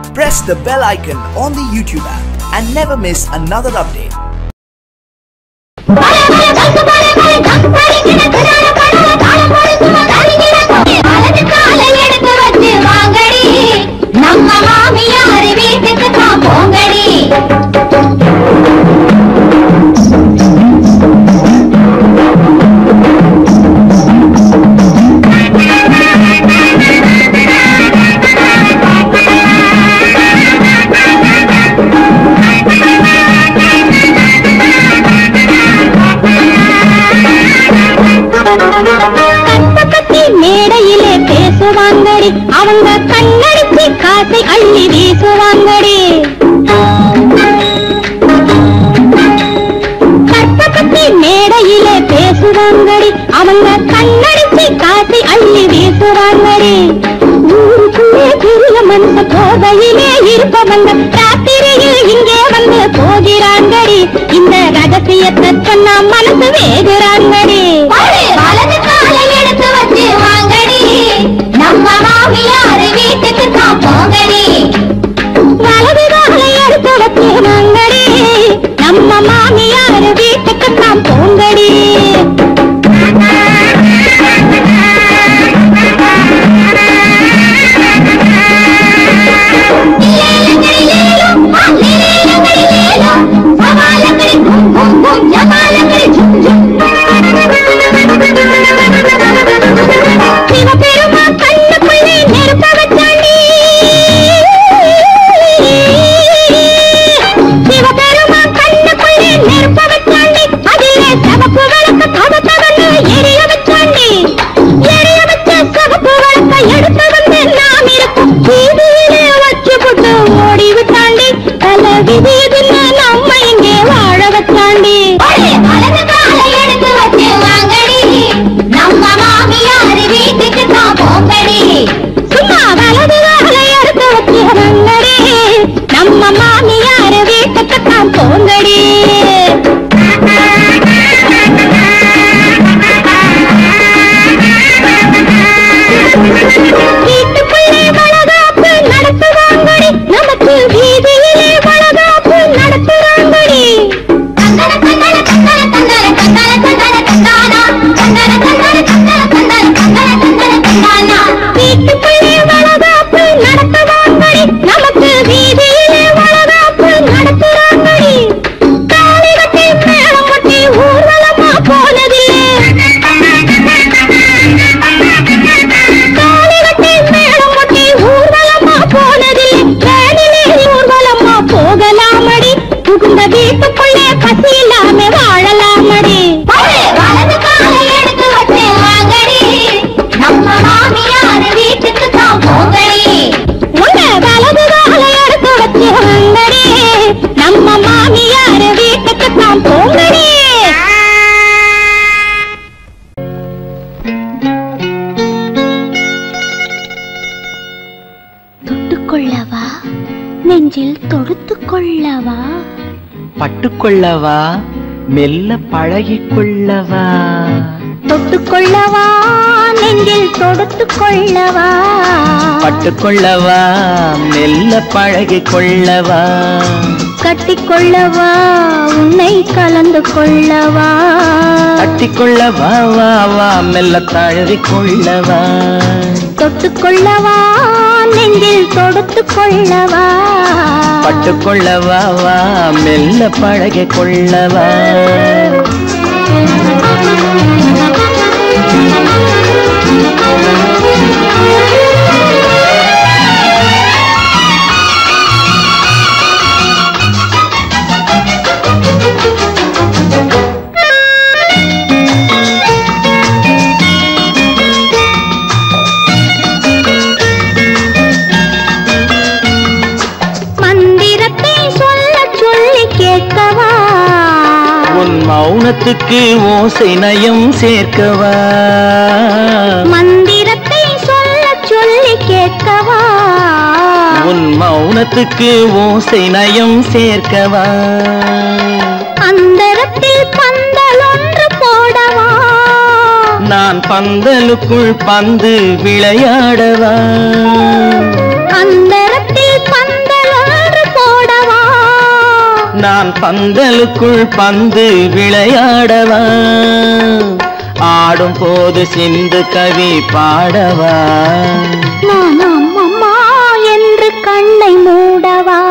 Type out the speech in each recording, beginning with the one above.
Press the bell icon on the YouTube app and never miss another update. நம்ம மாமியார் வீட்டுக்கு தான் போங்கடி கற்பகத்தி மேடையிலே பேசுவாங்கடி அவங்க கண்ணடிச்சு காசை அள்ளி வீசுவாங்கடி கற்பகத்தி மேடையிலே பேசுவாங்கடி அவங்க கண்ணடிச்சு காசை அள்ளி வீசுவாங்கடி ஊருக்குள்ளே பெரிய மனுஷ போதையிலே இருப்பவங்க ராத்திரியில் இங்கே வந்து போகிறாங்கடி இந்த ரகசியத்தை சொன்னா மனசு வேகுறாங்கடி வலது காலை எடுத்து வச்சு வாங்கடி நம்ம மாமியார் வீட்டுக்கு தான் போங்கடி வலது காலை எடுத்து வச்சு வாங்கடி நம்ம மாமியார் வீட்டுக்கு தான் போங்கடி சிவபெருமா கண்ணுக்குள்ளே நெருப்ப வச்சாண்டி சிவபெருமா கண்ணுக்குள்ளே நெருப்ப வச்சாண்டி அதிலே சிவப்பு விளக்க தவத்தவன்னு எரிய வச்சாண்டி எரிய வச்ச சிவப்பு விளக்க எடுத்து வந்து நாம் இருக்கும் வீதியிலே வச்சு போட்டு ஓடி விட்டாண்டி பல விதியதுன்னு நம்ம இங்கே வாழ வச்சாண்டி வலது காலை எடுத்து வச்சு வாங்கடி நம்ம மாமியார் வீட்டுக்கு தான் போங்கடி சும்மா வலது காலை எடுத்து வச்சு வாங்கடி நம்ம மாமியார் வீட்டுக்கு தான் போங்கடி வீட்டுக்குள்ளே வளகாப்பு நடத்துவாங்கடி நமக்கு வீதியிலே வளகாப்பு நடத்துவாங்கடி தந்தன தந்தன தந்தன தந்தன தந்தன தந்தன தந்தானா தந்தன தந்தன தந்தன தந்தன தந்தன தந்தன தந்தானா வீட்டுக்குள்ளே வளகாப்பு நடத்துவாங்கடி நமக்கு வீதியிலே வளகாப்பு நடத்துவாங்கடி காலை கட்டி மேளம் கொட்டி ஊர்வலமா போனதில்லை காலிகட்டி மேளம் கொட்டி ஊர்வலமா போனதில்லை வேனிலே ஊர்வலமா போகலாமடி புகுந்த வீட்டுக்குள்ளே பசி இல்லாம வாழலாமடி வலது காலை எடுத்து வச்சு வாங்கடி நம்ம மாமியார் வீட்டுக்கு தான் போங்கடி உங்க வலது காலை எடுத்து வச்சு வாங்கடி நம்ம மாமியார் வீட்டுக்கு தான் போங்கடி தொட்டுக்கொள்ளவா நெஞ்சில் தொடுத்துக் கொள்ளவா பட்டுக்கொள்ளவா மெல்ல பழகிக்கொள்ளவா தொட்டுக்கொள்ளவா நெஞ்சில் தொடுத்துக் கொள்ளவா பட்டுக்கொள்ளவா மெல்ல பழகிக்கொள்ளவா கட்டிக்கொள்ளவா உன்னை கலந்து கொள்ளவா கட்டிக்கொள்ளவா வா வா மெல்ல தழுவிக்கொள்ளவா தொட்டுக்கொள்ளவா நெஞ்சில் தொடுத்துக் கொள்ளவா பட்டுக்கொள்ளவா வா மெல்ல பழகிக்கொள்ளவா மந்திரத்தை சொல்ல சொல்லி கேட்கவா உன் மௌனத்துக்கு ஓசை நயம் சேர்க்கவா மந்திரத்தை சொல்ல சொல்லி கேட்கவா உன் மௌனத்துக்கு ஓசை நயம் சேர்க்கவா அந்தரத்தில் பந்தல் ஒன்று போடவா நான் பந்தலுக்குள் பந்து விளையாடவா அந்தரத்தில் பந்தல் நான் பந்தலுக்குள் பந்து விளையாடவா ஆடும் போது சிந்து கவி பாடவா நான் அம்மம்மா என்று கண்ணை மூடவா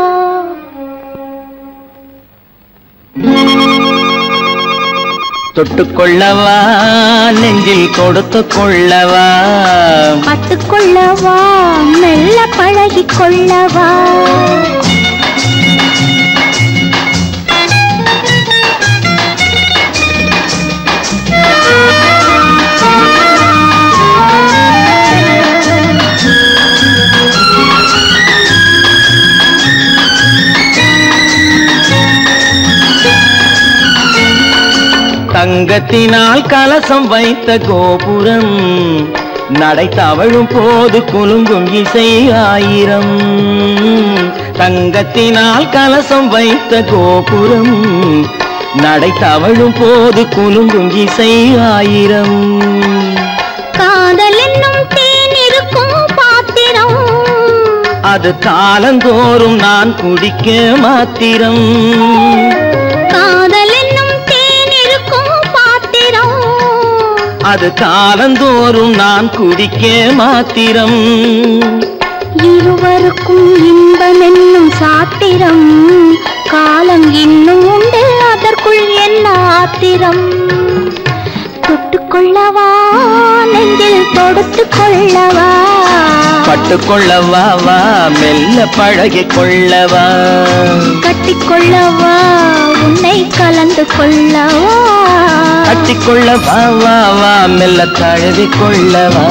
தொட்டுக்கொள்ளவா நெஞ்சில் கொடுத்து கொள்ளவா பட்டுக்கொள்ளவா மெல்ல பழகிக் கொள்ளவா தங்கத்தினால் கலசம் வைத்த கோபுரம் நடை தவழும் போது குலுங்கும் இசை ஆயிரம் தங்கத்தினால் கலசம் வைத்த கோபுரம் நடை தவழும் போது குலுங்கும் இசை ஆயிரம் காதல் என்னும் தேன் இருக்கும் பாத்திரம் அது காலந்தோறும் நான் குடிக்க மாத்திரம் காதல் என்னும் தேன் இருக்கும் பாத்திரம் அது காலந்தோறும் நான் குடிக்க மாத்திரம் இருவருக்கும் இன்பம் என்னும் சாத்திரம் காலம் இன்னும் உண்டு அதற்குள் என்ன ஆத்திரம் தொட்டுக்கொள்ளவா நெஞ்சில் தொடுத்து கொள்ளவா பட்டுக்கொள்ளவா வா மெல்ல பழகிக் கொள்ளவா கட்டிக்கொள்ளவா உன்னை கலந்து கொள்ளவா கட்டிக்கொள்ள வா வா வா மெல்ல தழுவிக் கொள்ளவா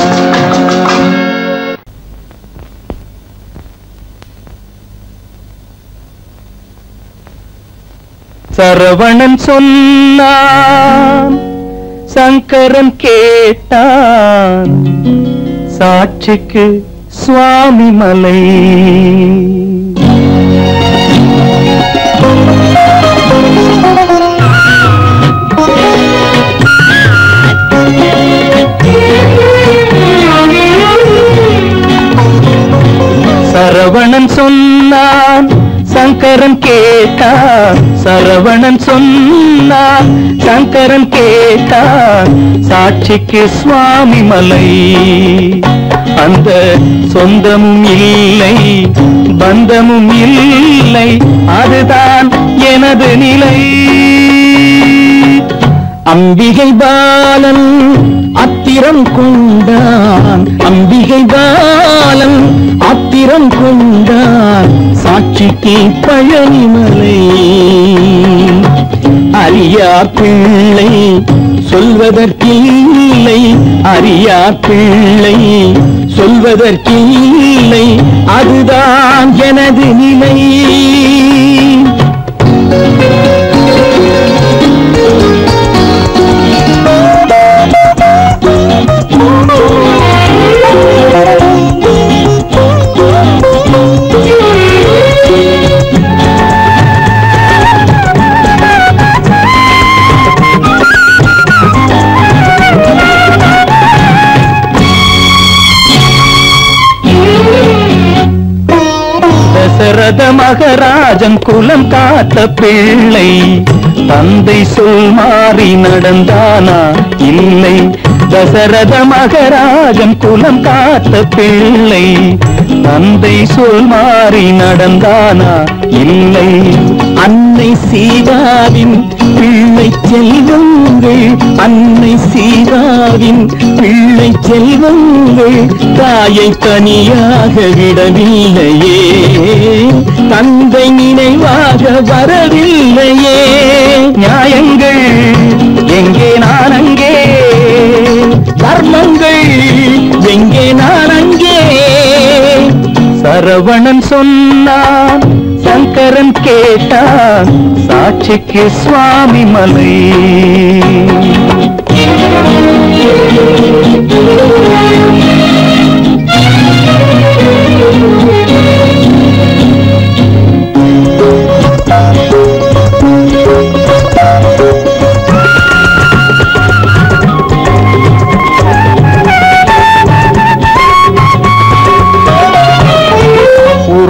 சரவணன் சொன்னான் சங்கரன் கேட்டான் சாட்சிக்கு சுவாமி மலை சரவணன் சொன்னான் சங்கரன் கேட்டான் சரவணன் சொன்னான் சங்கரன் கேட்டான் சாட்சிக்கு சுவாமி மலை அந்த சொந்தமும் இல்லை பந்தமும் இல்லை அதுதான் எனது நிலை அம்பிகை பாலன் அத்திரம் கொண்டான் அம்பிகை பாலன் அத்திரம் கொண்டான் சாட்சிக்கு பழனிமலை அரியா பிள்ளை சொல்வதற்கில்லை அரியா பிள்ளை சொல்வதற்கில்லை அதுதான் எனது நிலை தசரத மகராஜன் குலம் காத்த பிள்ளை தந்தை சொல் மாறி நடந்தானா இல்லை தசரத மகராஜன் குலம் காத்த பிள்ளை தந்தை சொல் மாறி நடந்தானா இல்லை அன்னை சீதாவின் பிள்ளை செல்வங்கள் அன்னை சீதாவின் பிள்ளை செல்வங்கள் தாயை தனியாக விடவில்லையே தந்தை நினைவாக வரவில்லையே நியாயங்கள் எங்கே நான் அங்கே தர்மங்கள் எங்கே நான் அங்கே சரவணன் சொன்னான் சங்கரன் கேட்டான் சாட்சிக்கு சுவாமி மலை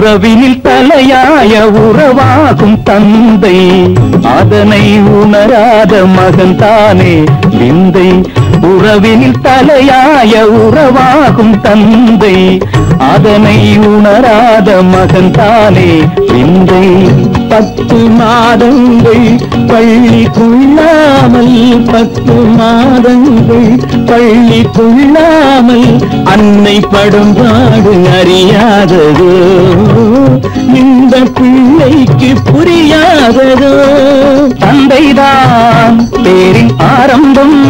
உறவினில் தலையாய உறவாகும் தந்தை அதனை உணராத மகன் தானே விந்தை உறவினில் தலையாய உறவாகும் தந்தை அதனை உணராத மகன் தானே விந்தை பத்து மாதங்கள் பள்ளி கொள்ளாமல் பத்து மாதங்கள் பள்ளி கொள்ளாமல் அன்னை படும்பாடு அறியாததோ இந்த பிள்ளைக்கு புரியாததோ தந்தைதான் பேரின் ஆரம்பம்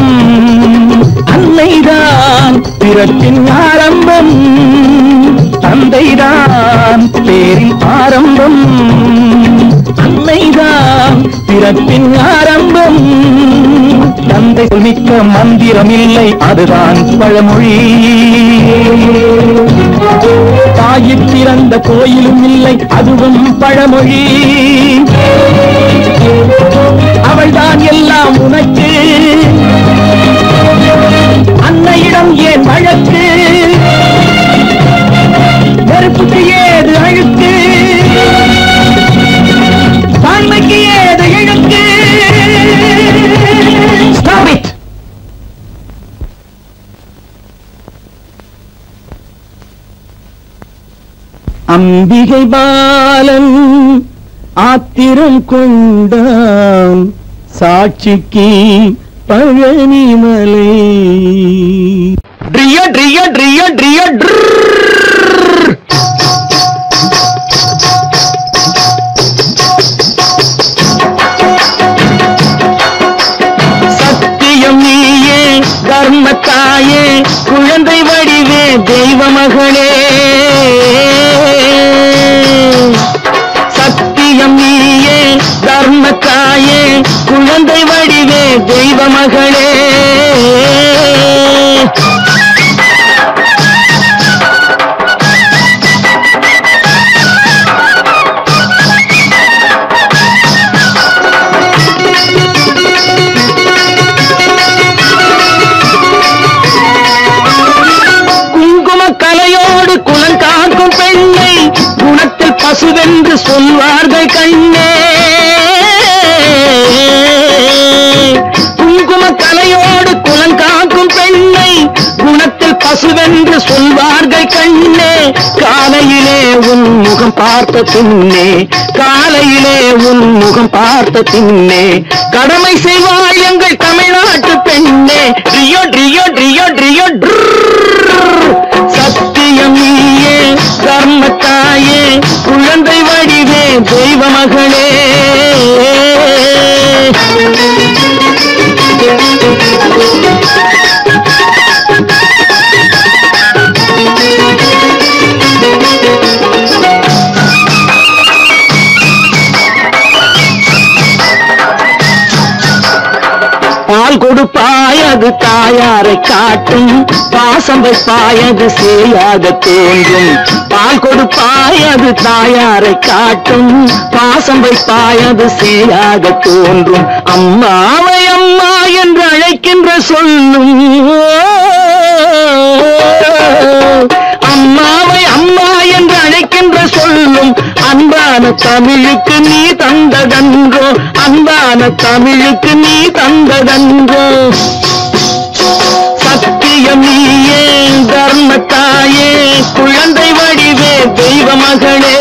அன்னைதான் பிறப்பின் ஆரம்பம் தந்தைதான் பேரின் ஆரம்பம் அன்னைதான் பிறப்பின் ஆரம்பம் தந்தை மிக்க மந்திரம் இல்லை அதுதான் பழமொழி தாயிற் பிறந்த கோயிலும் இல்லை அதுவும் பழமொழி அவள்தான் எல்லாம் உனக்கு அன்னையிடம் ஏன் வழக்கு நெருப்புக்கு ஏது அழுக்கு தாய்மைக்கு ஏது இழுக்கு Stop it! அம்பிகை பாலன் ஆத்திரம் கொண்டான் சாட்சிக்கு பழனிமலை ட்ரிய ட்ரிய ட்ரிய ட்ரிய சத்தியம் நீயே தர்மத்தாயே குழந்தை வடிவே தெய்வ மகளே சத்தியம் நீயே தர்மத்தாயே குழந்தை வடிவே தெய்வ மகளே குங்கும கலையோடு குலங்காக்கும் பெண்ணை குணத்தில் பசுவென்று சொல்வார்கள் கண்ணே குங்கும கலையோடு குலங்காக்கும் பெண்ணை குணத்தில் பசுவென்று சொல்வார்கள் கண்ணே காலையிலே உன் முகம் பார்த்த பின்னே காலையிலே உன் முகம் பார்த்த பின்னே கடமை செய்வாள் எங்கள் தமிழ்நாட்டு பெண்ணே ட்ரியோ ட்ரியோ ட்ரியோ ட்ரியோ சத்தியம் நீயே தர்மத்தாயே குழந்தை வடிவே தெய்வ மகளே பால் கொடுப்பாய் அது தாயாரை காட்டும் பாசம் வைப்பாய் அது சேயாக தோன்றும் பால் கொடுப்பாய் அது தாயாரை காட்டும் பாசம் வைப்பாய் அது சேயாக தோன்றும் அம்மாவை அம்மா என்று அழைக்கின்ற சொல்லும் அம்மாவை அம்மா என்று அழைக்கின்ற சொல்லும் அன்பான தமிழுக்கு நீ தந்ததன்றோ அன்பான தமிழுக்கு நீ தந்ததன்றோ சத்தியம் நீயே தர்மத்தாயே குழந்தை வடிவே தெய்வ மகளே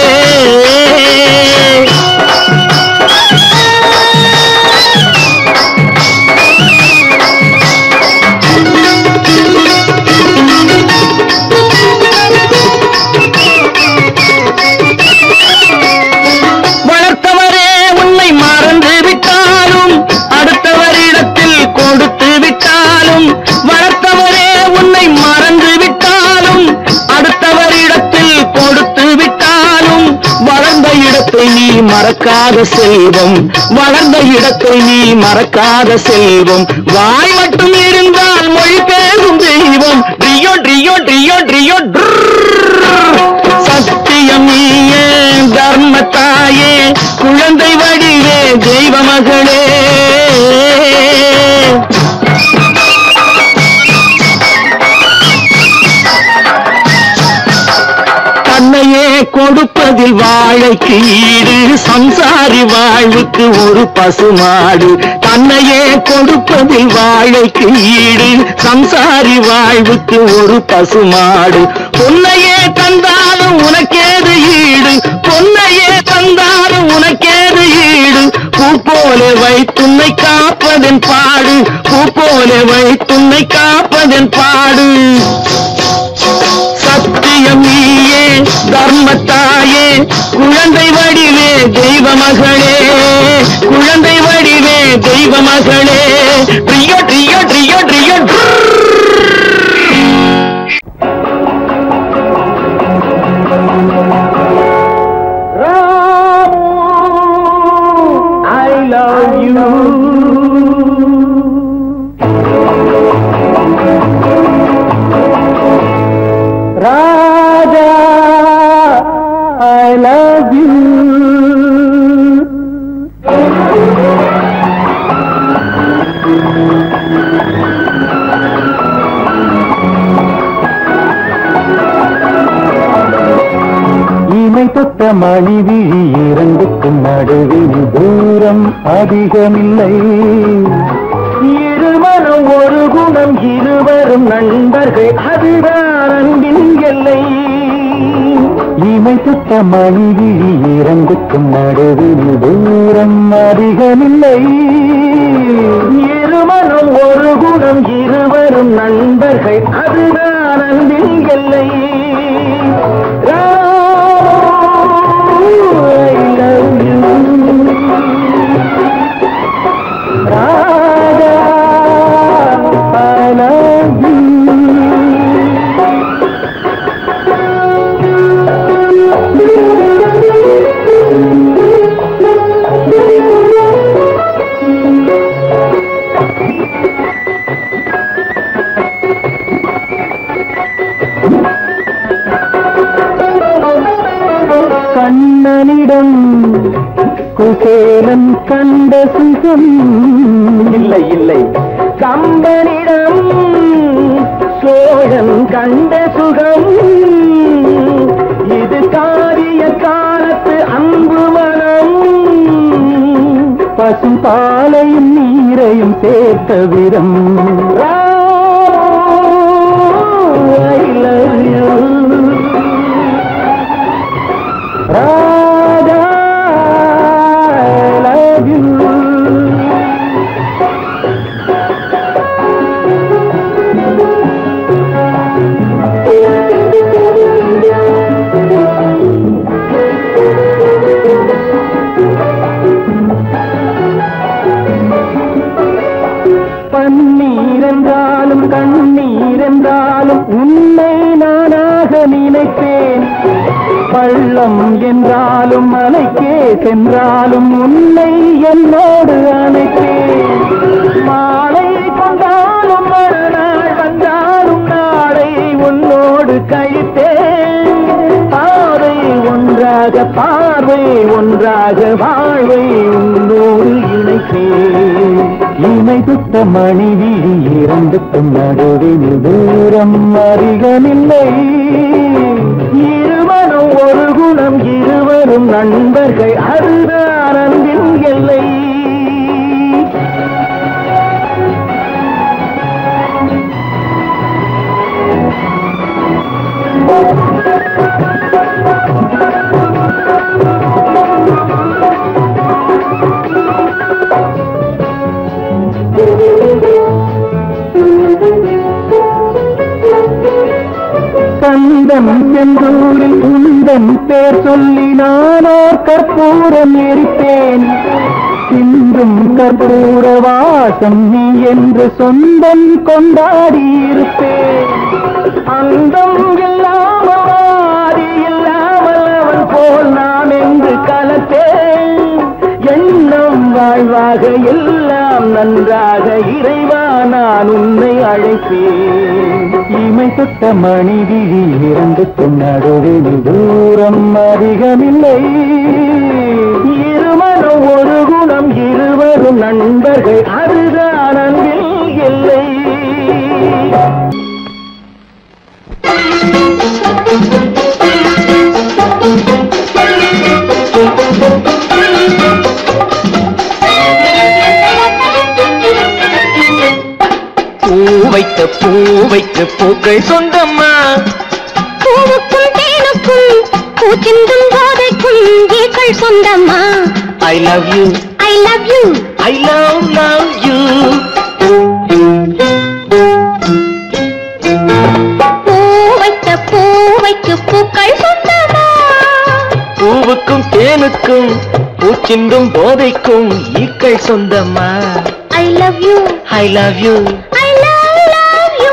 வளர்த்தவரே உன்னை மறந்து விட்டாலும் அடுத்தவரிடத்தில் கொடுத்து விட்டாலும் வளர்த்தவரே உன்னை மறந்து விட்டாலும் அடுத்தவரிடத்தில் கொடுத்து விட்டாலும் வளர்ந்த இடத்தை நீ மறக்காத செல்வம் வளர்ந்த இடத்தை நீ மறக்காத செல்வம் வாய் மட்டும் இருந்தால் மொழி பேசும் தெய்வம் ட்ரியோ ட்ரியோ ட்ரியோ ட்ரியோ சத்தியம் நீயே தர்மத்தாயே குழந்தை வடிவே தெய்வ மகளே தன்னையே கொடுப்பதில் வாழைக்கு ஈடு சம்சாரி வாழ்வுக்கு ஒரு பசுமாடு தன்னையே கொடுப்பதில் வாழைக்கு ஈடு சம்சாரி வாழ்வுக்கு ஒரு பசுமாடு பொன்னையே தந்தாலும் உனக்கேது ஈடு பொன்னையே தந்தாலும் உனக்கேது ஈடு பூ போல வைத்துன்னை காப்பதன் பாடு பூ போல வைத்துன்னை காப்பதன் பாடு சத்தியம் நீயே தர்மத்தாயே குழந்தை வடிவே தெய்வ மகளே குழந்தை வடிவே தெய்வ மகளே ட்ரியோ ட்ரியோ ட்ரியோ ட்ரியோ I love you. Raja, I love you. இமை தொட்ட மணிவிழி இரண்டுக்கும் நடுவில் தூரம் அதிகமில்லை இருமனம் ஒரு குணம் இருவரும் நண்பர்கள் அதுதான் அன்பின் எல்லை இமை தொட்ட மணிவிழி இரண்டுக்கும் நடுவில் தூரம் அதிகமில்லை இருமனம் ஒரு குணம் இருவரும் நண்பர்கள் அதுதான் அன்பின் எல்லை கண்ணனிடம் குசேலன் கண்ட சுகம் இல்லை இல்லை கம்பனிடம் சோழன் கண்ட சுகம் இது காரிய காலத்து அன்பு மனம் பசும் பாலையும் நீரையும் சேர்த்த விரம் I love you. Raja, I love you. பன்னீர் என்றாலும் கண்ணீர் என்றாலும் உன்னை நானாக நினைப்பேன் பள்ளம் என்றாலும் மலைக்கே சென்றாலும் உன்னை என்னோடு அணைப்பேன் மாலை கொண்டாலும் மறுநாள் வந்தாலும் நாளை உன்னோடு கழித்தேன் பாதை ஒன்றாக பார்வை ஒன்றாக வாழ்வை உன்னோடு இணைப்பேன் இமை துத்த மணிவிழி இரண்டுக்கும் நடுவில் தூரம் அருகமில்லை இருமனம் ஒரு குணம் இருவரும் நண்பர்கள் அதுதான் அன்பின் எல்லை கந்தம் செந்தூரில் உந்தன் பேர் சொல்லி நானோர் கற்பூரம் எரித்தேன் சிந்தும் கற்பூர வாசம் நீ என்று சொந்தம் கொண்டாடி இருப்பேன் அந்தம் இல்லாமல் ஆதி இல்லாமல் அவன் போல் நான் என்று கலத்தேன் எண்ணம் வாழ்வாக எல்லாம் நன்றாக இறைவா நான் உன்னை அழைப்பேன் இமை தொட்ட மணிவிழி இரண்டுக்கும் நடுவில் தூரம் அதிகமில்லை இருமனம் ஒரு குணம் இருவரும் நண்பர்கள் அதுதான் அன்பில் இல்லை Thank you. வைத்த பூவைக்கு பூக்கள் சொந்தம்மா பூவுக்கும் தேனுக்கும் பூச்சிந்தும் போதைக்கும் ஈக்கள் சொந்தமா I love you I love you I love love you பூ வைத்த பூவைக்கு பூக்கள் சொந்தமா பூவுக்கும் தேனுக்கும் பூச்சிந்தும் போதைக்கும் ஈக்கள் சொந்தம்மா I love you I love you I love love you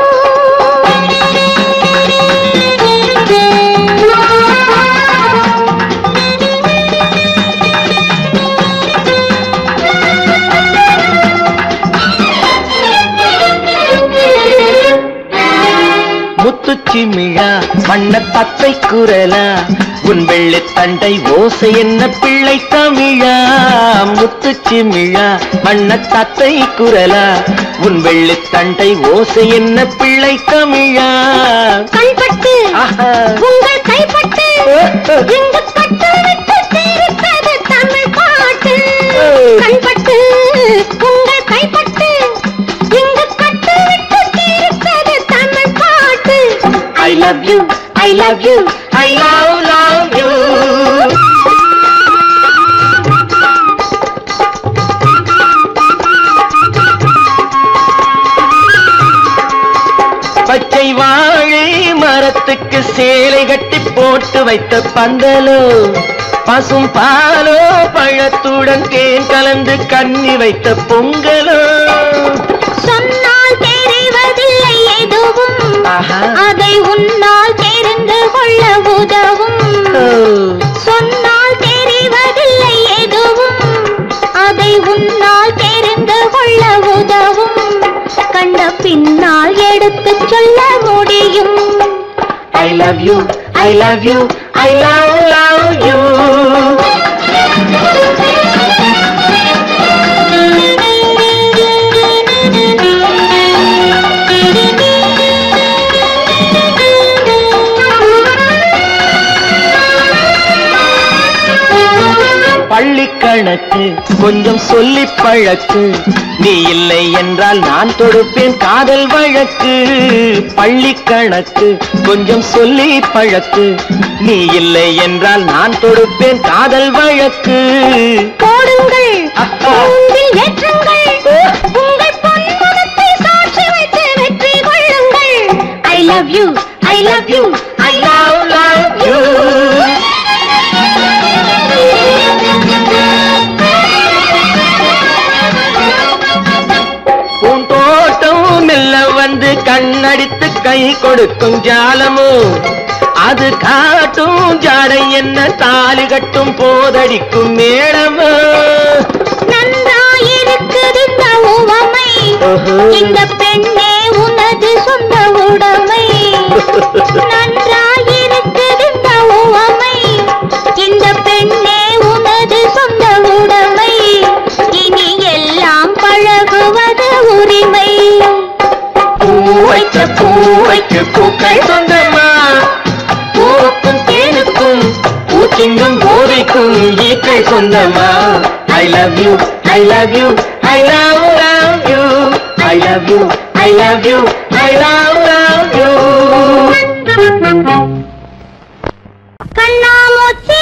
முத்துச்சிமிழா வண்ண தத்தை குரலா உன் வெள்ளி தண்டை ஓசை என்ன பிள்ளை தமிழா முத்துச்சிமிழா வண்ண தத்தை குரலா உன் வெள்ளி தண்டை ஓசை என்ன பிள்ளை தமிழா கண்பட்டு ஆஹா. உங்கள் கைப்பட்டு இங்கு பட்டு விட்டு தீர்த்தது தமிழ் பாட்டு கண்பட்டு உங்கள் கைப்பட்டு இங்கு கட்டு விட்டு தீர்த்தது தமிழ் பாட்டு I love you I love you I love love you பச்சை வாழை மரத்துக்கு சேலை கட்டி போட்டு வைத்த பந்தலோ பசும் பாலோ பழத்துடன் தேன் கலந்து கண்ணி வைத்த பொங்கலோ சொன்னால் தெரிவதில்லை எதுவும் ஆஹா. அதை உன்னால் தெரிந்து கொள்ள உதவும் ஓ. சொன்னால் தெரிவதில்லை எதுவும் அதை உன்னால் தெரிந்து கொள்ள உதவும் கண்ட பின்னால் எடுத்துச் சொல்ல முடியும் I love you, I love you, I love, love you. பள்ளி கணக்கு கொஞ்சம் சொல்லி பழக்கு நீ இல்லை என்றால் நான் தொடுப்பேன் காதல் வழக்கு பள்ளி கணக்கு கொஞ்சம் சொல்லி பழக்கு நீ இல்லை என்றால் நான் தொடுப்பேன் காதல் வழக்கு போடுங்கள் அப்பா. கூண்டில் ஏற்றுங்கள் உங்கள் பொன்முகத்தை சாட்சி வைத்து வெற்றி கொள்ளுங்கள் I love you I love you I love, love you. பூந்தோட்டம் மெல்ல வந்து கண்ணடித்து கை கொடுக்கும் ஜாலமோ அது காட்டும் ஜாடை என்ன தாலி கட்டும் போதடிக்கும் மேளமோ நன்றாயிருக்குது இந்த உவமை ஓஹோ. இந்த பெண்ணே உனது சொந்த உடைமை நன்றாயிருக்குது இந்த உவமை இந்த பெண்ணே உனது சொந்த உடைமை இனி எல்லாம் பழகுவது உரிமை பூவைக்க பூவைக்கு பூக்கள் சொந்தமா பூவுக்கும் தேனுக்கும் பூச்சிங்கும் போதைக்கும் ஈக்கள் சொந்தமா I love you I love you I love love you I love you I love you I love love you கண்ணாமூச்சி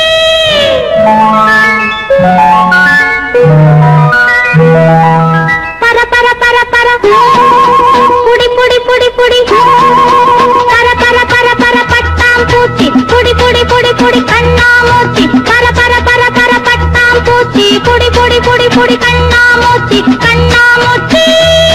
பர பர பர பர புடி புடி புடி புடி பர பர பர பர பட்டாம் பூச்சி புடி புடி புடி புடி கண்ணாமூச்சி பர பர பர பர பட்டாம் பூச்சி புடி புடி புடி புடி கண்ணாமூச்சி கண்ணாமூச்சி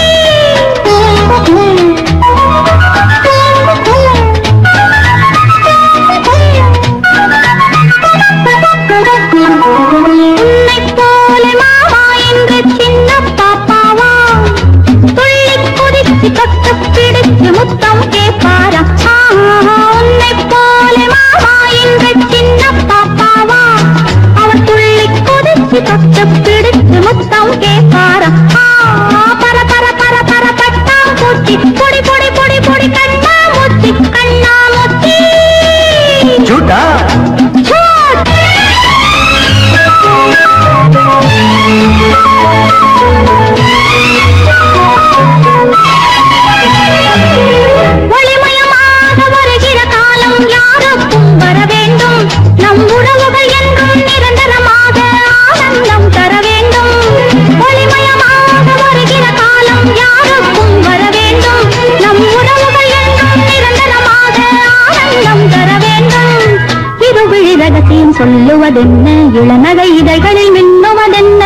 உன்னைப் போல மாமா என்று சின்ன பாப்பாவா துள்ளி குதிச்சு தொட்டு பிடிச்சு முத்தம் கேட்பாரா ஆஹா, உன்னைப் போல மாமா என்று சின்ன பாப்பாவா அவர் துள்ளி குதிச்சு தொட்டு பிடிச்சு முத்தம் கேட்பாரா ஆஹா, பர பர பர பர பட்டாம் பூச்சி பொடி பொடி பொடி பொடி கண்ணா மூச்சி கண்ணா மூச்சி झूठा ரகசியம் சொல்லுவதென்ன இளநகை இதழ்களில் மின்னுவதென்ன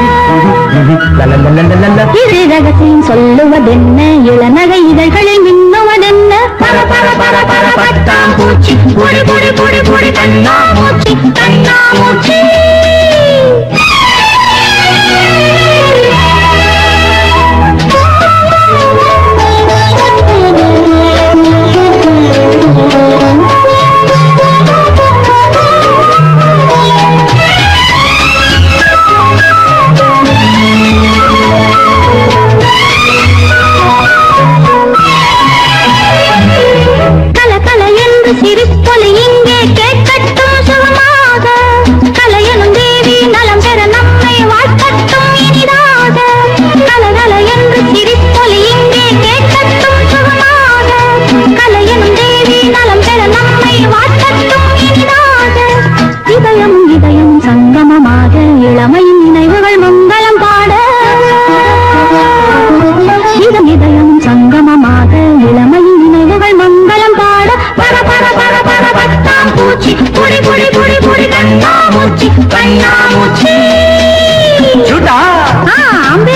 இரு ரகசியம் சொல்லுவதென்ன இளநகை இதழ்களில் மின்னுவதென்ன பர பர பர பர பட்டாம் பூச்சி பொடி பொடி பொடி பொடி கண்ணா மூச்சி கண்ணா மூச்சி கல கல என்று சிரிப்பொலி இங்கே கேட்கட்டும் சுகமாக கலையனும் தேவி நலம் பெற நம்மை வாழ்த்தட்டும் இனிதாக கல கல என்று சிரிப்பொலி இங்கே கேட்கட்டும் சுகமாக கலையனும் தேவி நலம் பெற நம்மை வாழ்த்தட்டும் இனிதாக இதயம் இதயம் சங்கமமாக இளமையின் நினைவுகள் மங்களம் பாட இதம் இதயம் சங்கமமாக இளமையின் நினைவுகள் மங்களம் பாட பர பர பர பர பத்தாம் பூச்சி புடி புடி புடி புடி கண்ணா மூச்சி கண்ணா மூச்சி சுடா ஆ அம்பே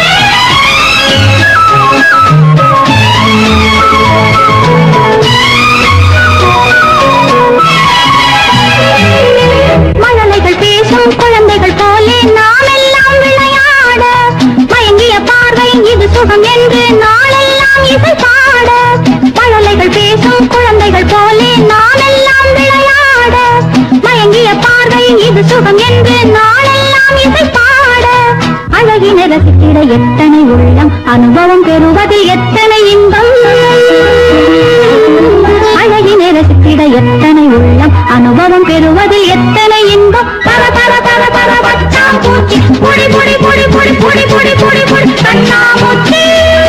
மழலைகள் பேசும் குழந்தைகள் போலே நாம் எல்லாம் விளையாட மயங்கிய பார்வை இது சுகம் என்று நாளெல்லாம் இசை பாட மழலைகள் பேசும் குழந்தைகள் போலே நாம் எல்லாம் விளையாட மயங்கிய பார்வை இது சுகம் என்று நாளெல்லாம் இசை பாட அழகின ரசித்திட எத்தனை உள்ளம் அனுபவம் பெறுவதில் எத்தனை இன்பம் அழகின ரசித்திட எத்தனை உள்ளம் அனுபவம் பெறுவதில் எத்தனை இன்பம் பர பர பர பர பச்சாம் பூச்சி பொடி பொடி பொடி பொடி பொடி பொடி பொடி பொடி கண்ணா மூச்சி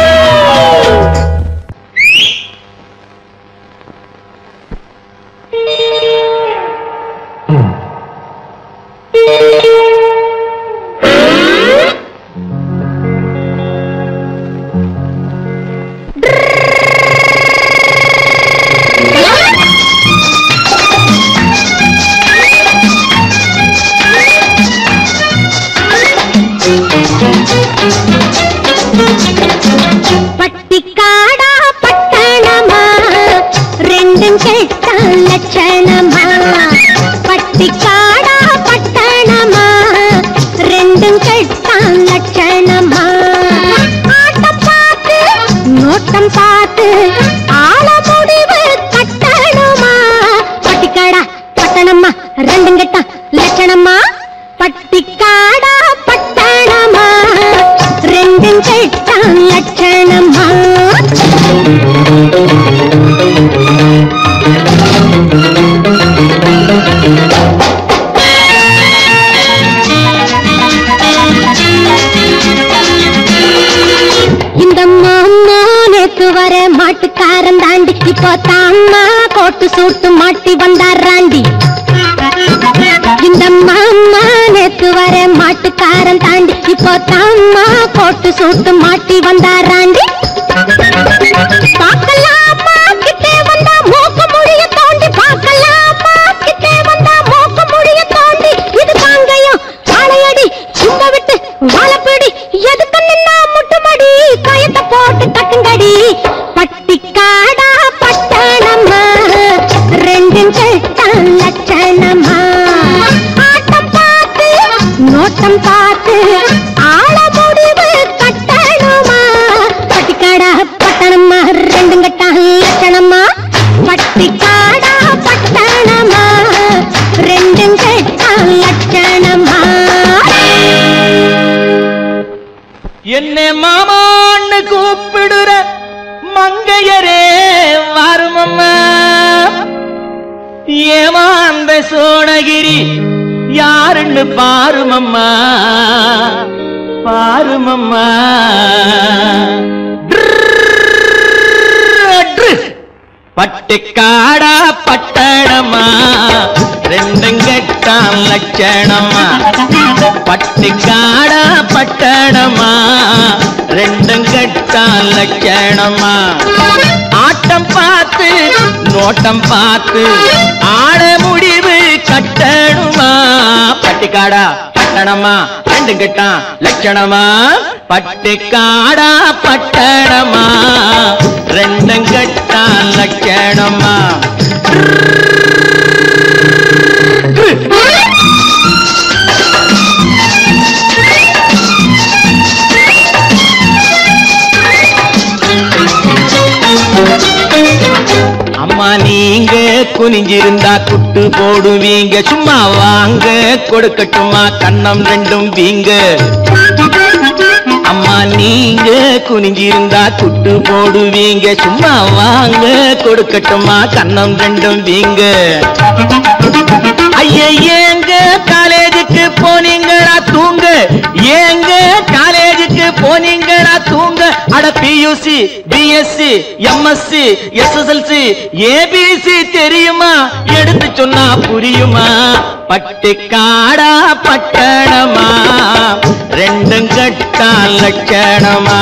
பட்டிக்காடா பட்டணமா ரெண்டும் கெட்ட லட்சணமா பட்டிக்காடா பட்டணமா ரெண்டும் கெட்ட லட்சணமா ஆட்டம் பார்த்து நோட்டம் பார்த்து ஆள முடிவு கட்டணுமா பட்டிக்காடா பட்டணமா ரெண்டும் கெட்ட லட்சணமா பட்டிக்காடா பட்டணமா ரெண்டும் கெட்ட லட்சணமா இந்த மாமா நேத்து வர மாட்டுக்காரன் தாண்டி இப்போ தாமா கோட்டு சூட்டு மாட்டி வந்தாராண்டி இந்த மாமா நேத்து வர மாட்டுக்காரன் தாண்டி இப்போ தாமா கோட்டு சூட்டு மாட்டி வந்தாராண்டி பார்க்கலாமா கிட்டே வந்தா மூக்க முடிய தோண்டி பார்க்கலாமா கிட்டே வந்தா மூக்க முடிய தோண்டி இது காங்கயம் காளையடி சும்ப விட்டு வாழப்பிடி எதுக்கு நின்னா முட்டுமடி கயத்தை போட்டு தக்குங்கடி பட்டிக்காடா பட்டணமா ரெண்டும் கெட்டான் லட்சணமா ஆட்டம் பார்த்து நோட்டம் பார்த்து ஆள முடிவு கட்டணுமா பட்டிக்காடா பட்டணமா ரெண்டும் கெட்டான் லட்சணமா பட்டிக்காடா பட்டணமா ரெண்டும் கெட்டான் லட்சணமா என்ன மாமான்னு கூப்பிடுற மங்கையரே வருமம்மா ஏமாந்த சோழகிரி யாருன்னு பாருமம்மா பாருமம்மா பட்டுக்காடா பட்டணமா ரெண்டும் கெட்டான் லட்சணமா பட்டுக்காடா பட்டணமா ரெண்டும் கெட்டான் லட்சணமா ஆட்டம் பார்த்து நோட்டம் பார்த்து ஆட முடிவு கட்ட பட்டிக்காடா பட்டணமா ரெண்டு கட்டான் லட்சணமா பட்டிக்காடா பட்டணமா ரெண்டும் கட்டான் லட்சணமா அம்மா நீங்க குனிஞ்சிருந்தா குட்டு போடுவீங்க சும்மா வாங்க கொடுக்கட்டுமா கண்ணம் ரெண்டும் வீங்க அம்மா நீங்க குனிஞ்சிருந்தா குட்டு போடுவீங்க சும்மா வாங்க கொடுக்கட்டுமா கண்ணம் ரெண்டும் வீங்க ஐயா ஏங்க காலேஜுக்கு போனீங்களா தூங்க ஏங்க காலேஜுக்கு போனீங்களா தூங்க அட PUC BSc MSc SSLC ABC தெரியுமா எடுத்து சொன்னா புரியுமா பட்டிக்காடா பட்டணமா ரெண்டும் கட்டா லட்சணமா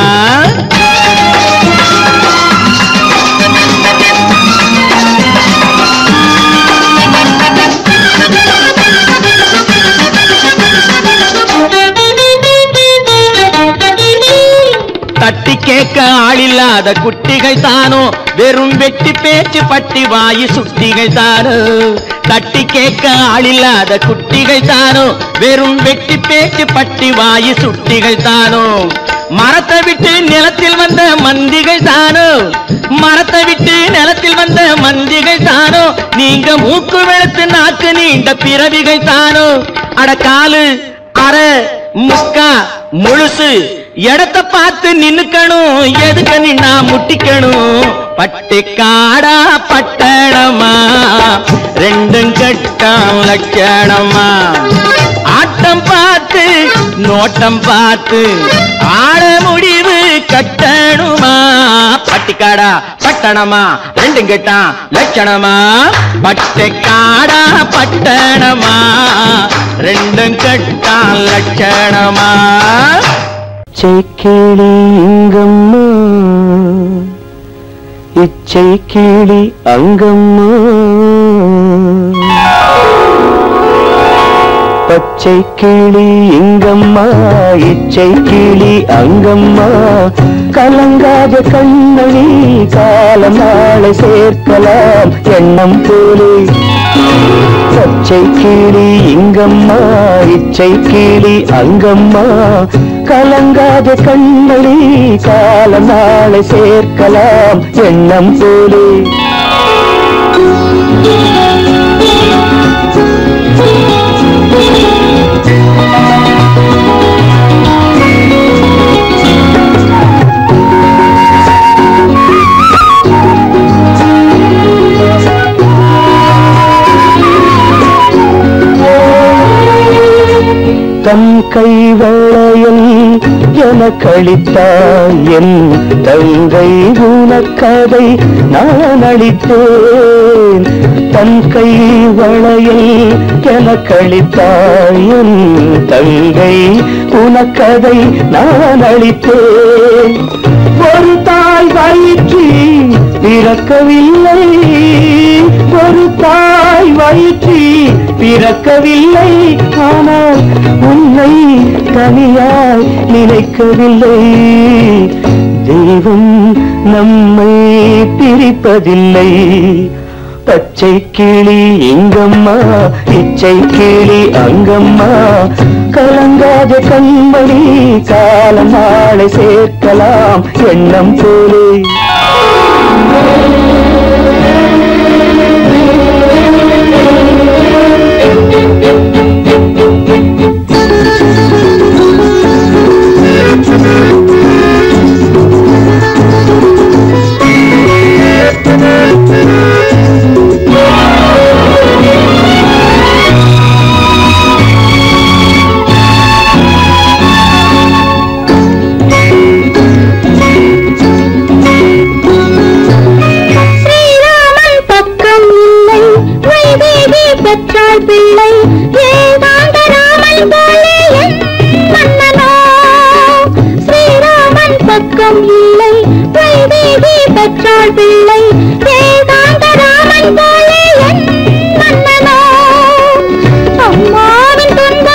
தட்டி கேட்க ஆளில்லாத குட்டிகள் தானோ வெறும் வெட்டி பேச்சு பட்டி வாயு சுட்டிகள் தானோ தட்டி கேட்க ஆளில்லாத குட்டிகள் தானோ வெறும் வெட்டி பேச்சு பட்டி வாயு சுட்டிகள் தானோ மரத்தை விட்டு நிலத்தில் வந்த மந்திகள் தானோ மரத்தை விட்டு நிலத்தில் வந்த மந்திகள் தானோ நீங்க மூக்கு வெளுத்து நாக்கு நீண்ட பிறவிகள் தானோ அட காலு அரை முக்கா முழுசு இடத்த பார்த்து நின்னுக்கணும் எதுக்கு நின்னா முட்டிக்கணும் பட்டிக்காடா பட்டணமா ரெண்டும் கட்டம் லட்சணமா ஆட்டம் பார்த்து நோட்டம் பார்த்து ஆட முடிவு கட்டணுமா பட்டிக்காடா பட்டணமா ரெண்டும் கெட்டான் லட்சணமா பட்டிக்காடா பட்டணமா ரெண்டும் கெட்டான் லட்சணமா இச்சை இங்கம்மா இச்சை கிளி அங்கம்மா பச்சை கிளி இங்கம்மா இச்சை கிளி அங்கம்மா கலங்காத கண்ணழி காலம் நாளை சேர்க்கலாம் எண்ணம் போலே பச்சை கிளி இங்கம்மா இச்சை கிளி அங்கம்மா கலங்காத கண்ணளி காலம் நாளை சேர்க்கலாம் எண்ணம் போலே தன் கை வளையல் என கழித்தாய் என் தங்கை உனக்கதை நான் அளித்தேன் தன் கை வளையல் என கழித்தாய் என் தங்கை உனக்கதை நான் அளித்தேன் ஒரு தாய் வயிற்றி பிறக்கவில்லை ஒரு தாய் வயிற்றி பிறக்கவில்லை ஆனால் உன்னை தனியாய் நினைக்கவில்லை தெய்வம் நம்மை பிரிப்பதில்லை பச்சை கிளி இங்கம்மா இச்சை கிளி அங்கம்மா கலங்காத கண்மணி காலம் நாளை சேர்க்கலாம் எண்ணம் போலே ஸ்ரீராமன் பக்கம் இல்லை வைதேகி பெற்றாள் பிள்ளை ஏகாந்த ராமன் போலே என் மன்னனோ ஸ்ரீராமன் பக்கம் இல்லை வைதேகி பெற்றாள் பிள்ளை ஏகாந்த ராமன் போலே என் மன்னனோ அம்மாவின் துன்ப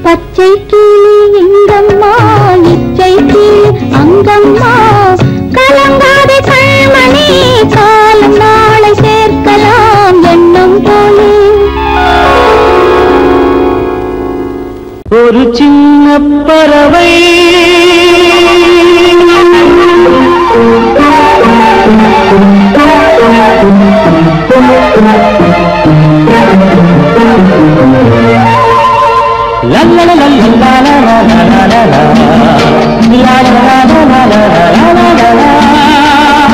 பச்சை கிளி எங்கம்மா இச்சை கிளி அங்கம்மா கலங்காத கண்மணி காலம் நாளை சேர்க்கலாம் எண்ணம் போலே ஒரு சின்ன பறவை La la la la la la la la la la la la. La la la la la la la la la la.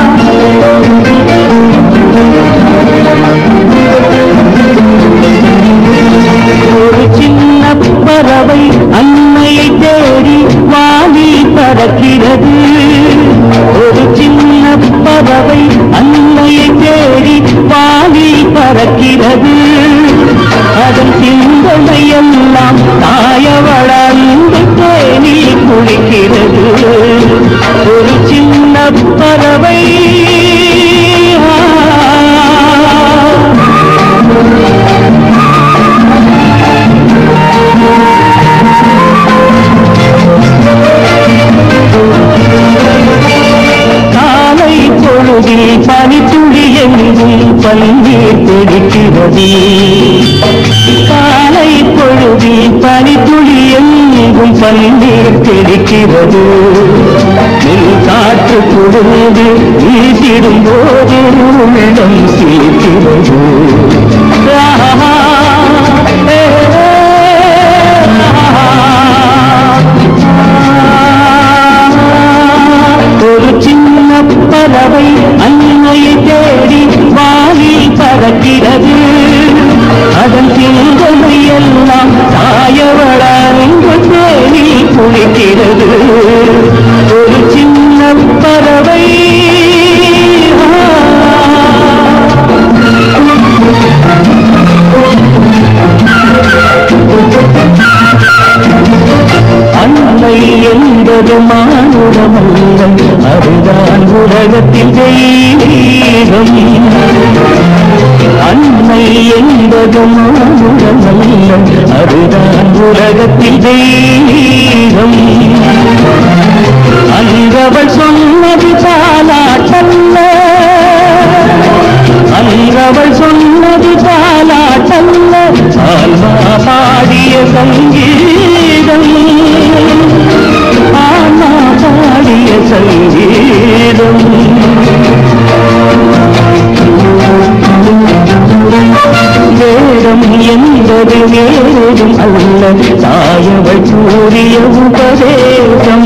ஒரு சின்ன பறவை அன்னையை தேடி வாலி பறக்கிறது ஒரு சின்ன பறவை அன்னையை தேடி வாலி பறக்கிறது அதன் சிந்தனையெல்லாம் தாயவளந்து தேனி குளிக்கிறது ஒரு சின்ன பறவை ஆ. காலை பொழுதில் பனித்துளி எங்கும் பன்னீர் தெளிக்கிறது காலை பொழுதில் பனித்துளி எங்கும் பன்னீர் தெளிக்கிறது நெல் காற்று கொடுந்து வீசிடும் போது உள்ளம் சீர்கிறது ஆஹா, ஏ, ஒரு சின்ன பறவை அன்னையை தேடி வாலி பறக்கிறது அதன் சிந்தனை எல்லாம் தாயவளாங்க தேடி குளிக்கிறது ஒரு சின்ன பறவை ஆ. அன்னை என்பது மானுடமல்ல அதுதான் உலகத்தில் தெய்வீகம் அன்னை என்பது மானுடமல்ல அதுதான் உலகத்தில் தெய்வீகம் அன்றவள் சொன்னது பாலாட்டல்ல அன்றவள் சொன்னது பாலாட்டல்ல ஆல்மா பாடிய சங்கீதம் ஆமா பாடிய சங்கீதம் வேதம் என்பது வேறும் அல்ல தாயவள் கூறிய உபதேசம்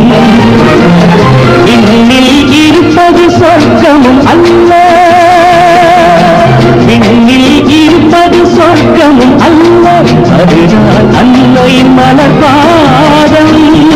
இன்னில் இருப்பது சொர்க்கமும் அல்ல இன்னில் இருப்பது சொர்க்கமும் அல்ல அதுதான் அன்னையின் மலர்பாதம்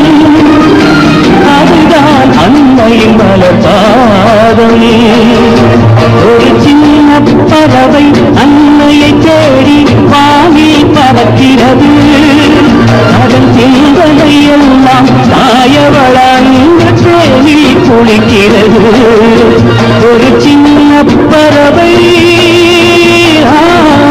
அதுதான் அன்னையின் மலர்பாதம் ஒரு சின்ன பறவை அன்னையை தேடி வாங்கி பறக்கிறது அதன் சிந்தனை எல்லாம் தாயவளாங்க தேடி குளிக்கிறது ஒரு சின்ன பறவை ஆ,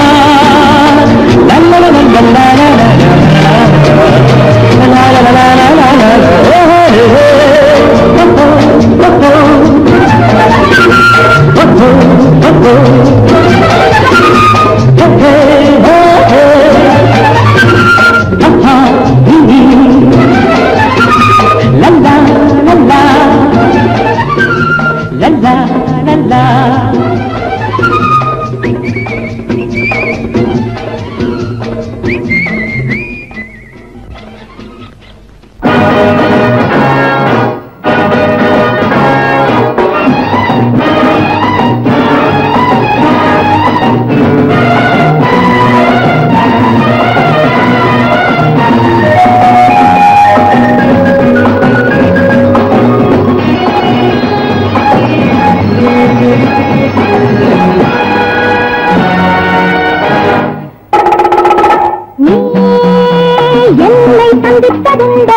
நீ என்னை சந்தித்ததுண்டோ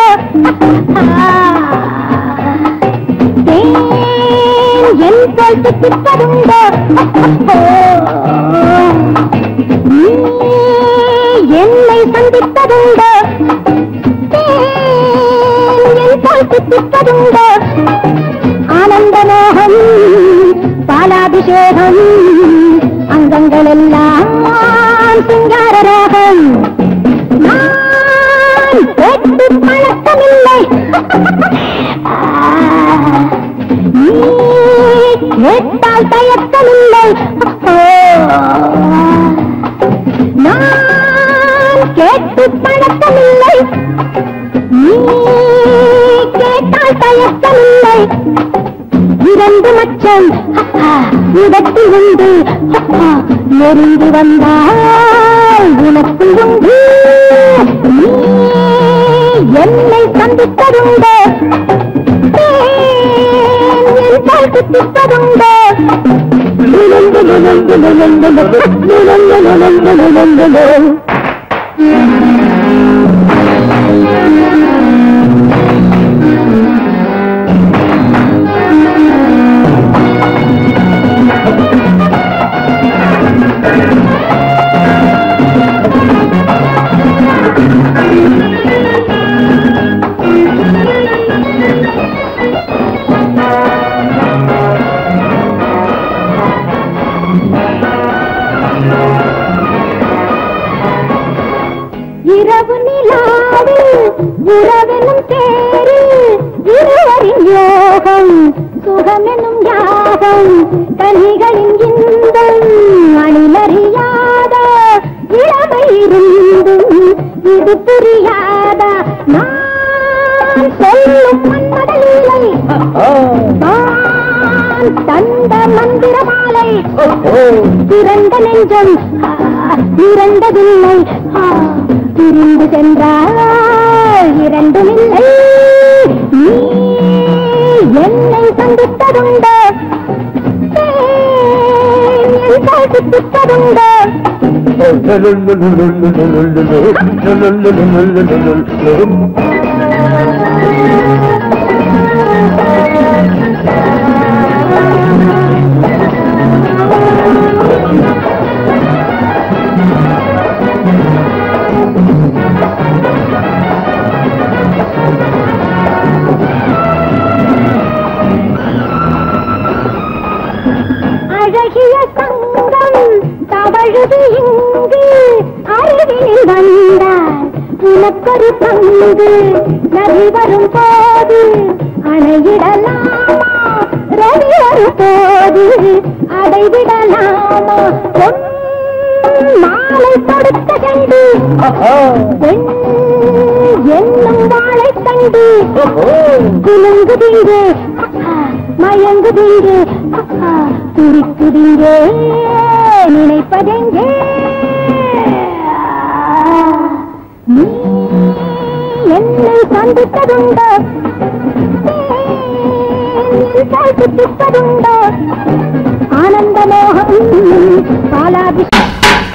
தேன் என் போல் சுத்தித்ததுண்டோ நீ என்னை சந்தித்ததுண்டோ தித்திப்பதுண்டோ ஆனந்த மோகம் பாலாபிஷேகம் அங்கங்கள் எல்லாம் சிங்கார ரோகம் நான் கேட்டு பழக்கமில்லை நீ கேட்டால் தயக்கமில்லை நான் கேட்டு பழக்கமில்லை நீ கேட்டால் தயக்கமில்லை இரண்டு மச்சம் இடத்தில் உண்டு நெருங்கி வந்தால் உனக்கு உண்டு நீ என்னை சந்தித்ததுண்டு என் பால் குத்திப்பதுண்டு நுழந்து நுழந்து நுழந்து நுழந்து நுழந்து நுழந்து இரவு நிலாவில் உறவெனும் தேரில் இருவரின் யோகம் சுகமெனும் யாகம் கனிகளின் இன்பம் அணிலறியாத இளமை இருந்தும் இது புரியாத நான் சொல்லும் மன்மதலீலை நான் தந்த மந்திர மாலை திறந்த நெஞ்சம் ஆ, திறந்ததில்லை ஆ, பிரிந்து சென்றால் இரண்டுமில்லை நீ என்னை சந்தித்ததுண்டு என் காட்டுத்ததுண்டு அழகிய சங்கம் தவழுது இங்கு அருகில் வந்தால் உனக்கொரு பங்கு நதி வரும் போது அணையிடலாமா ரவி வரும் போது அடைவிடலாமா பொன் மாலை தொடுத்த கண்டு பெண் என்னும் வாழை கண்டு குலுங்குதீங்க மயங்குதீங்க துடிக்குதீங்க நினைப்பதெங்கே நீ என்னை சந்தித்ததுண்டோ சுத்திப்பதுண்டோ ஆனந்த மோகம் பாலாபிஷேகம்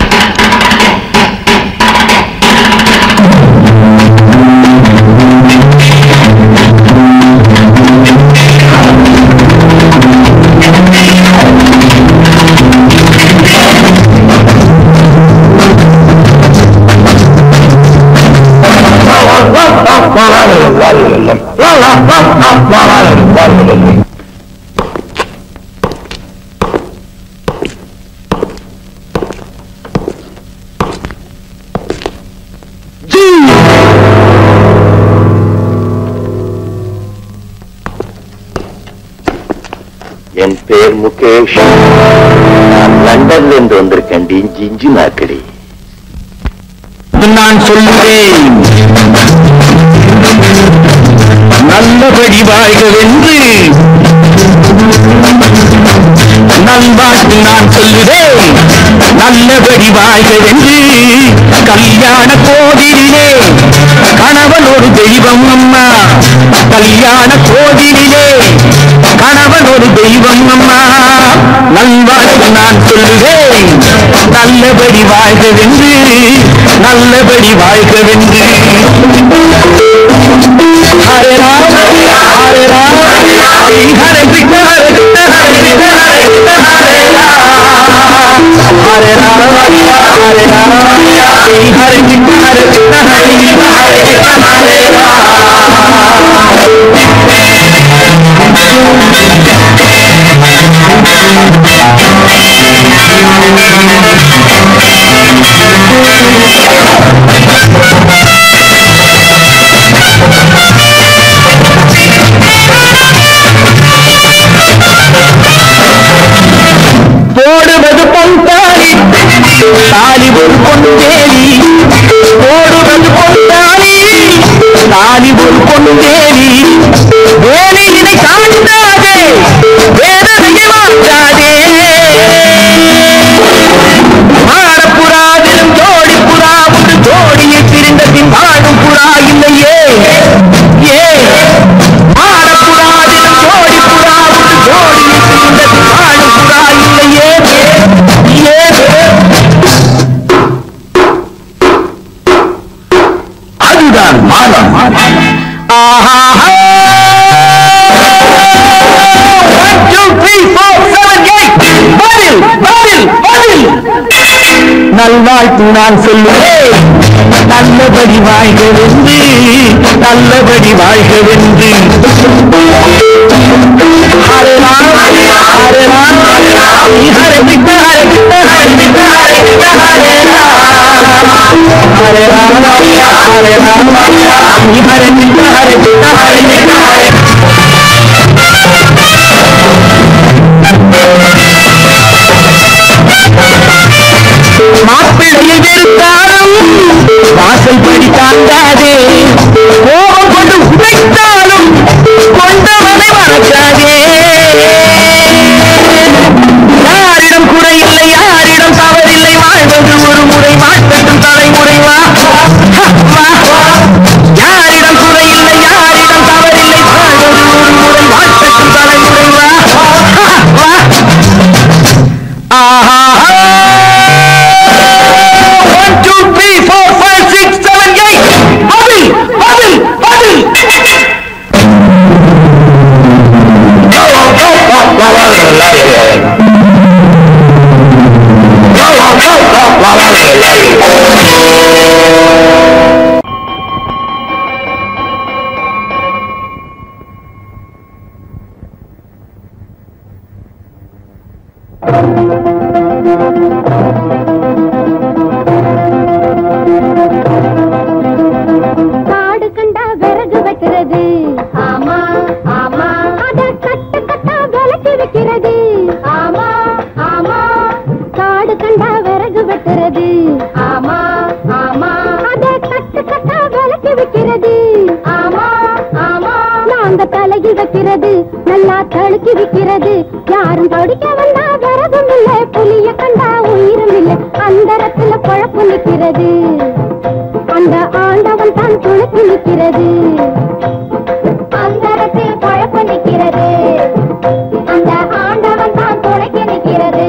என் பேர் முகேஷ் நான் லண்டன்ல இருந்து வந்திருக்கேன் இஞ்சி இஞ்சி நாக்கடி நான் சொல்லுவேன் நல்லபடி வாழ்கவென்று நல்வாழ்த்து நான் சொல்லுவேன் நல்லபடி வாழ்கவென்று கல்யாண கோவிலிலே கணவன் ஒரு தெய்வம் அம்மா கல்யாண கோவிலிலே கணவன் ஒரு தெய்வம் அம்மா நல்வாழ்த்து நான் சொல்லுவேன் நல்லபடி வாழ்கவென்று நல்லபடி வாழ்கவென்று ஹரே ராம் ஹரே ராம் ஹரே கிருஷ்ண ஹரே கிருஷ்ண ஹரே கிருஷ்ண ஹரே கிருஷ்ண ஹரே ராம் ஹரே ராம் ஹரே ராம் ஹரே கிருஷ்ண ஹரே கிருஷ்ண ஹரே கிருஷ்ண ஹரே கிருஷ்ண ஹரே ராம் அதுதான் மாதம் ஆஹா One, two, three, four, seven, eight. பதில் பதில் பதில் நல்வாழ்த்து நான் சொல்லுவேன் நல்லபடி வாழ்கவென்று நல்லபடி வாழ்கவென்று ஹரே ராம் ஹரே ராம் ஹரே கிருஷ்ண ஹரே கிருஷ்ண ஹரே கிருஷ்ண ஹரே கிருஷ்ண ஹரே ராம் ஹரே ராம் ஹரே ராம் ஹரே கிருஷ்ண ஹரே கிருஷ்ண ஹரே கிருஷ்ண ஹரே மாப்பிள்ளையை வெறுத்தாலும் வாசல் படி தாண்டாதே கோபம் கொண்டு உதைத்தாலும் கொண்டவனை மறக்காதே யாரிடம் குறை இல்லை யாரிடம் தவறில்லை வாழ்வது ஒரு முறை மாற்றட்டும் தலைமுறை வா ஹ, வா. யாரிடம் குறை இல்லை யாரிடம் தவறில்லை வாழ்வது ஒரு முறை மாற்றட்டும் தலைமுறை வா ஹ, வா ஆஹா one two three four five six seven eight பதில் பதில் பதில் காடு கண்டா விறகு வெட்டுறது ஆமா ஆமா அத கட்ட கட்டா விளக்கி வைக்கிறது ஆமா ஆமா காடு கண்டா விறகு வெட்டுறது ஆமா ஆமா அத கட்ட கட்டா விளக்கி வைக்கிறது ஆமா ஆமா நாங்க தலையில் வைக்கிறது நல்லா தழுக்கி வைக்கிறது யாரும் தொடிக்க வந்தா விறகும் இல்ல புலிய கண்டா உயிரும் இல்ல அந்தரத்துல குழப்பு நிற்கிறது அந்த ஆண்டவன் தான் துளுக்கி நிற்கிறது அந்தரத்தில் குழப்ப நிற்கிறது அந்த ஆண்டவன் தான் துணைக்கி நிற்கிறது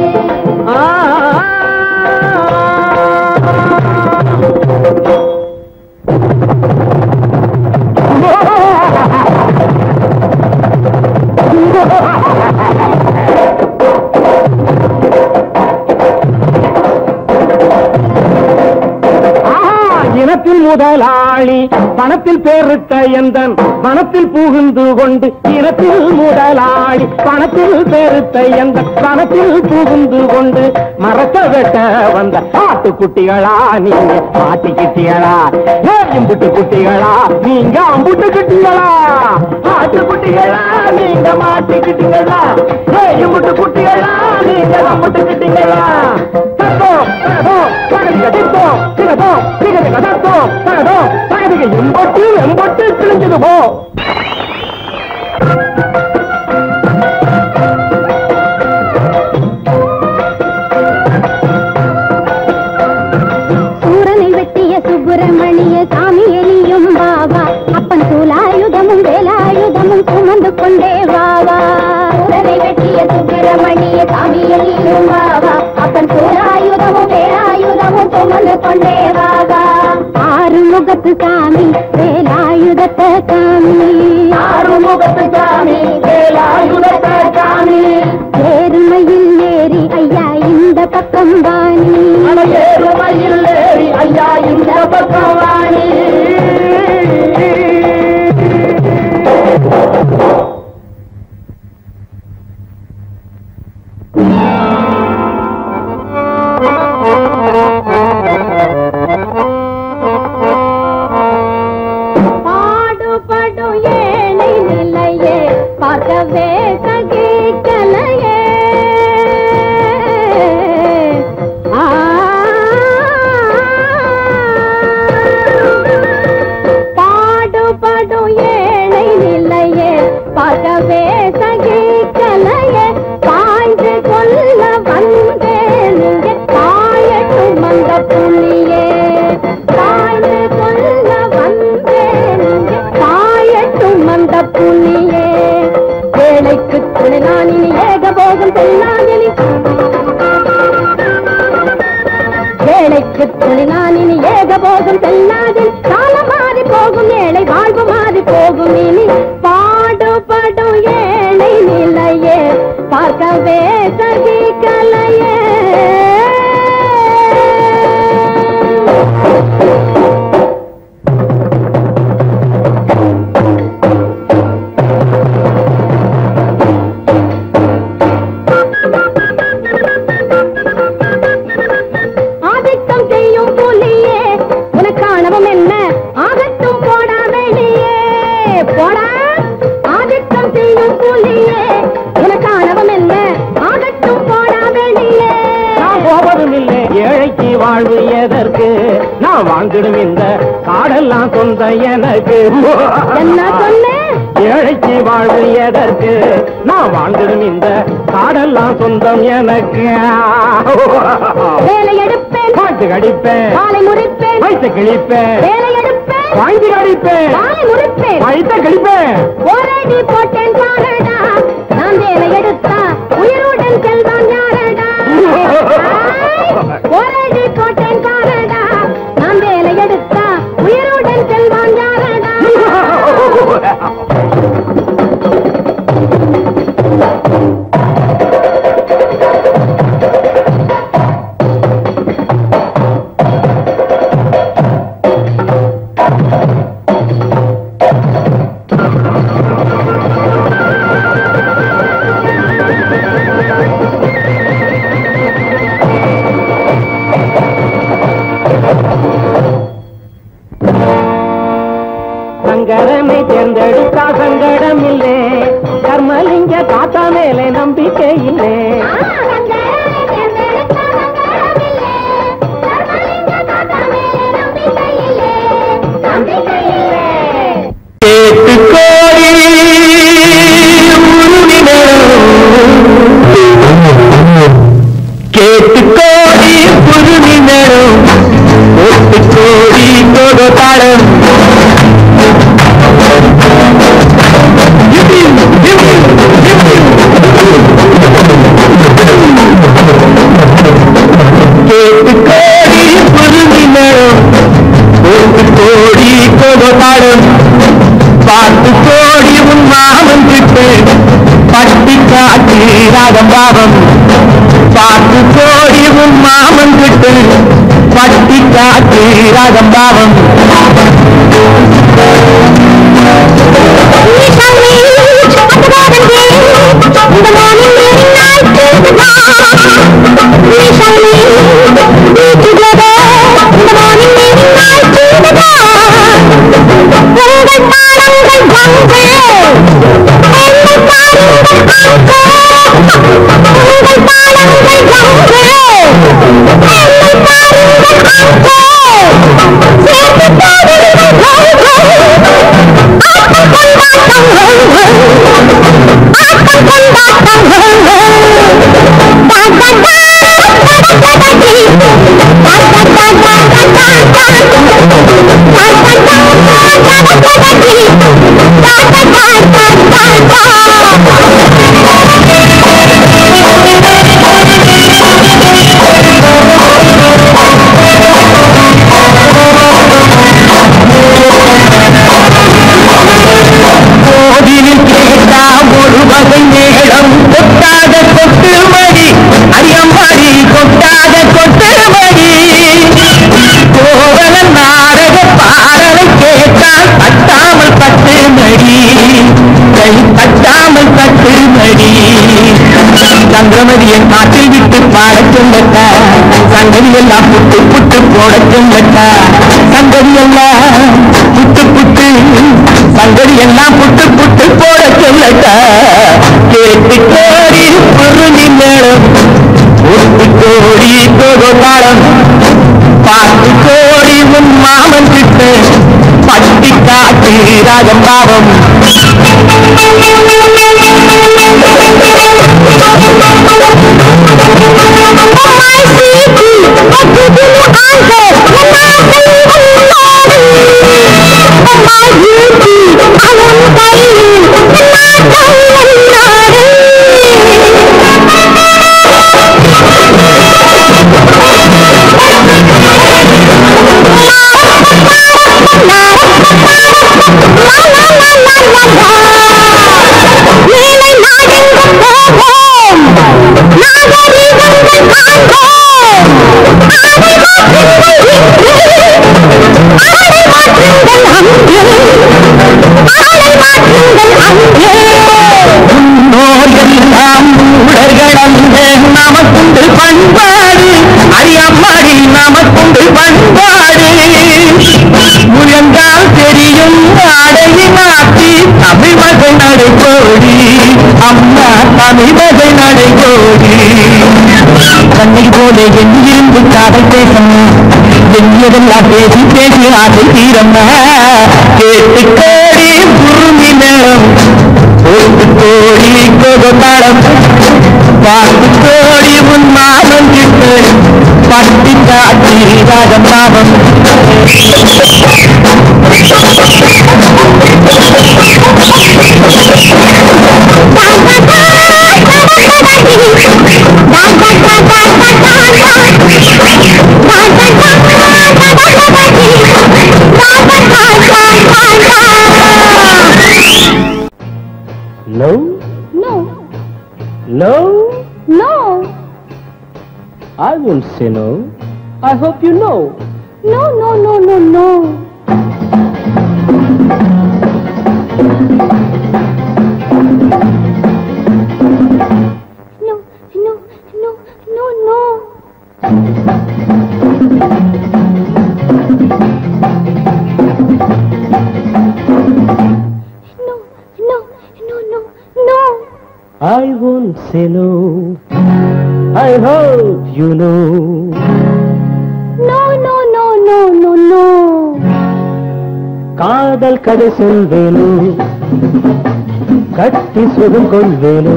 இனத்தில் முதலாளி பணத்தில் பேரிட்ட எந்தன் பணத்தில் புகுந்து கொண்டு இனத்தில் முதலாளி பணத்தில் பேரிட்ட எந்தன் பணத்தில் புகுந்து கொண்டு மரத்தை வெட்ட வந்த ஆட்டுக்குட்டிகளா நீங்க ஆட்டுக்குட்டிகளா எம்புட்டு குட்டிகளா நீங்க அம்புட்டு குட்டிகளா ஆட்டுக்குட்டிகளா நீங்க மாட்டுக்கிட்டீங்களா எம்புட்டு குட்டிகளா நீங்க அம்புட்டு கிட்டீங்களா தத்தோம் தகதோம் தகதிக தித்தோம் திகதோம் திகதிக தத்தோம் தகதோம் தகதிக எம்பொட்டு எம்பொட்டு கிழிஞ்சது போ சூரனை வெட்டிய சுப்பிரமணிய சாமி எலியும் வாவா அப்பன் சூலாயுதமும் வேலாயுதமும் சுமந்து கொண்டே வாவா சூரனை வெட்டிய சுப்பிரமணிய சாமி எலியும் வாவா அப்பன் சூலாயுதமும் வேலாயுதமும் சுமந்து கொண்டே வாவா ஆறு முகத்து சாமி வேலாயுதத்தை சாமி ஆறு முகத்து சாமி வேலாயுதத்தை சாமி ஏறுமையில் ஏறி ஐயா இந்த பக்கம் வாணி ஏறுமையில் ஏறி ஐயா இந்த பக்கம் வாணி பாடுபடும் ஏழை நிலையே பார்க்கவே சகிக்கலையே ஆ வாழ்ந்திடும் இந்த காடெல்லாம் சொந்த எனக்கு என்ன சொன்ன ஏழைக்கு வாழ்வு எதற்கு நான் வாழ்ந்திடும் இந்த காடெல்லாம் சொந்தம் எனக்கு வேலை எடுப்பேன் பாட்டு கடிப்பேன் காலை முறிப்பேன் வயிற்று கிழிப்பேன் வேலை எடுப்பேன் வாங்கி கடிப்பேன் காலை முறிப்பேன் வயிற்று கிழிப்பேன் ஒரடி போட்டேன் பாரடா நான் வேலை எடுத்தா உயிருடன் செல்வான் யாரடா ஒரடி போட்டேன் பாரடா நான் வேலை எடுத்தா உயிருடன் செல்வான் யாரடா சங்கரனை தேர்ந்தெடுத்தா சங்கடம் இல்லே கர்மலிங்க காத்தா மேலே நம்பிக்கை இல்லே கேட்டு கோடி கேட்டு கோடி புதுமி நேரம் ஒட்டு கோடி கோட தாளம் கேட்டு கோடி புதுமி நேரம் ஒட்டு கோடி கோட தாளம் பார்த்து கோடி உன் மாமன் கிட்டு பட்டி காட்டி ராகம் பாவம் பார்த்து கோடி உன் மாமன் கிட்டு பட்டி காட்டி ராகம் பாவம் கோவிலில் கேட்டா ஒரு வகை மேளம் கொட்டாத கொட்டு மணி அரியம்மாடி கொட்டாத கொட்டு மணி கோவல நாடக பாடலை கேட்டால் தட்டாமல் தட்டு மடி கை தட்டாமல் தட்டு மடி சந்திரமதியை காட்டில் விட்டு பாடச் சொல்லட்டா சங்கதி எல்லாம் புட்டு புட்டு போடச் சொல்லட்டா சங்கதி எல்லாம் புட்டு புட்டு சங்கதி எல்லாம் புட்டு புட்டு போட சொல்லட்டா கேட்டு கோடி பொருளி மேளம் ஒட்டு கோடி கோதாளம் பார்த்து கோடி உன் மாமன் கிட்ட பட்டி காட்டி ராகம் பாவம் நோயெல்லாம் ஊழர்களே நமக்குண்டு பண்பாடு அரியம்மாடி நமக்குண்டு பண்பாடு முழங்கால் தெரியும் ஆடையின் ஆட்சி தமிழ் மகை நடைபோடி அம்மா தமிழ் மகை நடைபோடி கண்ணை போல எங்கிருந்து காதல் பேசணும் எங்கியதெல்லாம் பேசி பேசி ஆசை தீரம்மா கேட்டு கோடி பூமி நேரம் போட்டு கோடி கோபத்தாளம் பார்த்து கோடி உன் மாமன் கிட்ட பட்டி காட்டி ராகம் பாவம் No, No, no, no, I won't say no. I hope you know. no, no, no, no, no. No, no, no, no, no. No, no, no, no, no. I won't say no. I hope you know. No, no, no, no, no, no. காதல் கதை சொல்வேனோ கட்டி சுகம் கொள்வேனோ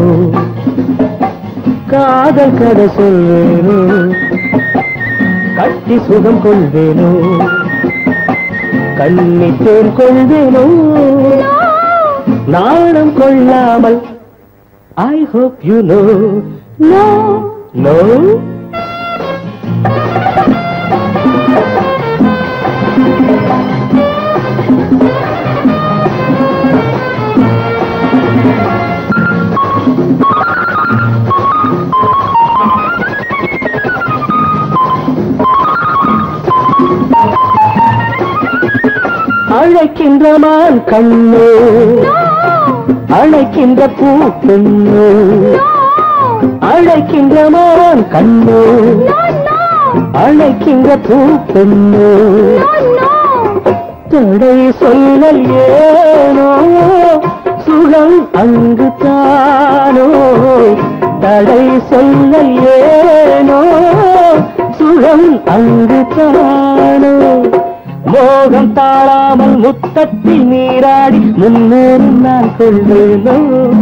காதல் கதை சொல்வேனோ கட்டி சுகம் கொள்வேனோ கண்ணி தேன் கொள்வேனோ நாணம் கொள்ளாமல் I hope you know No, no அழைக்கின்ற மான் கண்ணோ அழைக்கின்ற பூ பெண்ணோ அழைக்கின்ற மான் கண்ணோ அழைக்கின்ற பூ பெண்ணோ தடை சொல்லல் ஏனோ சுகம் அங்கு தானோ தடை சொல்லல் ஏனோ சுகம் அங்கு தானோ மோகம் தாழாமல் முத்தத்தில் நீராடி முன்னேறும் நான் கொள்வேனோ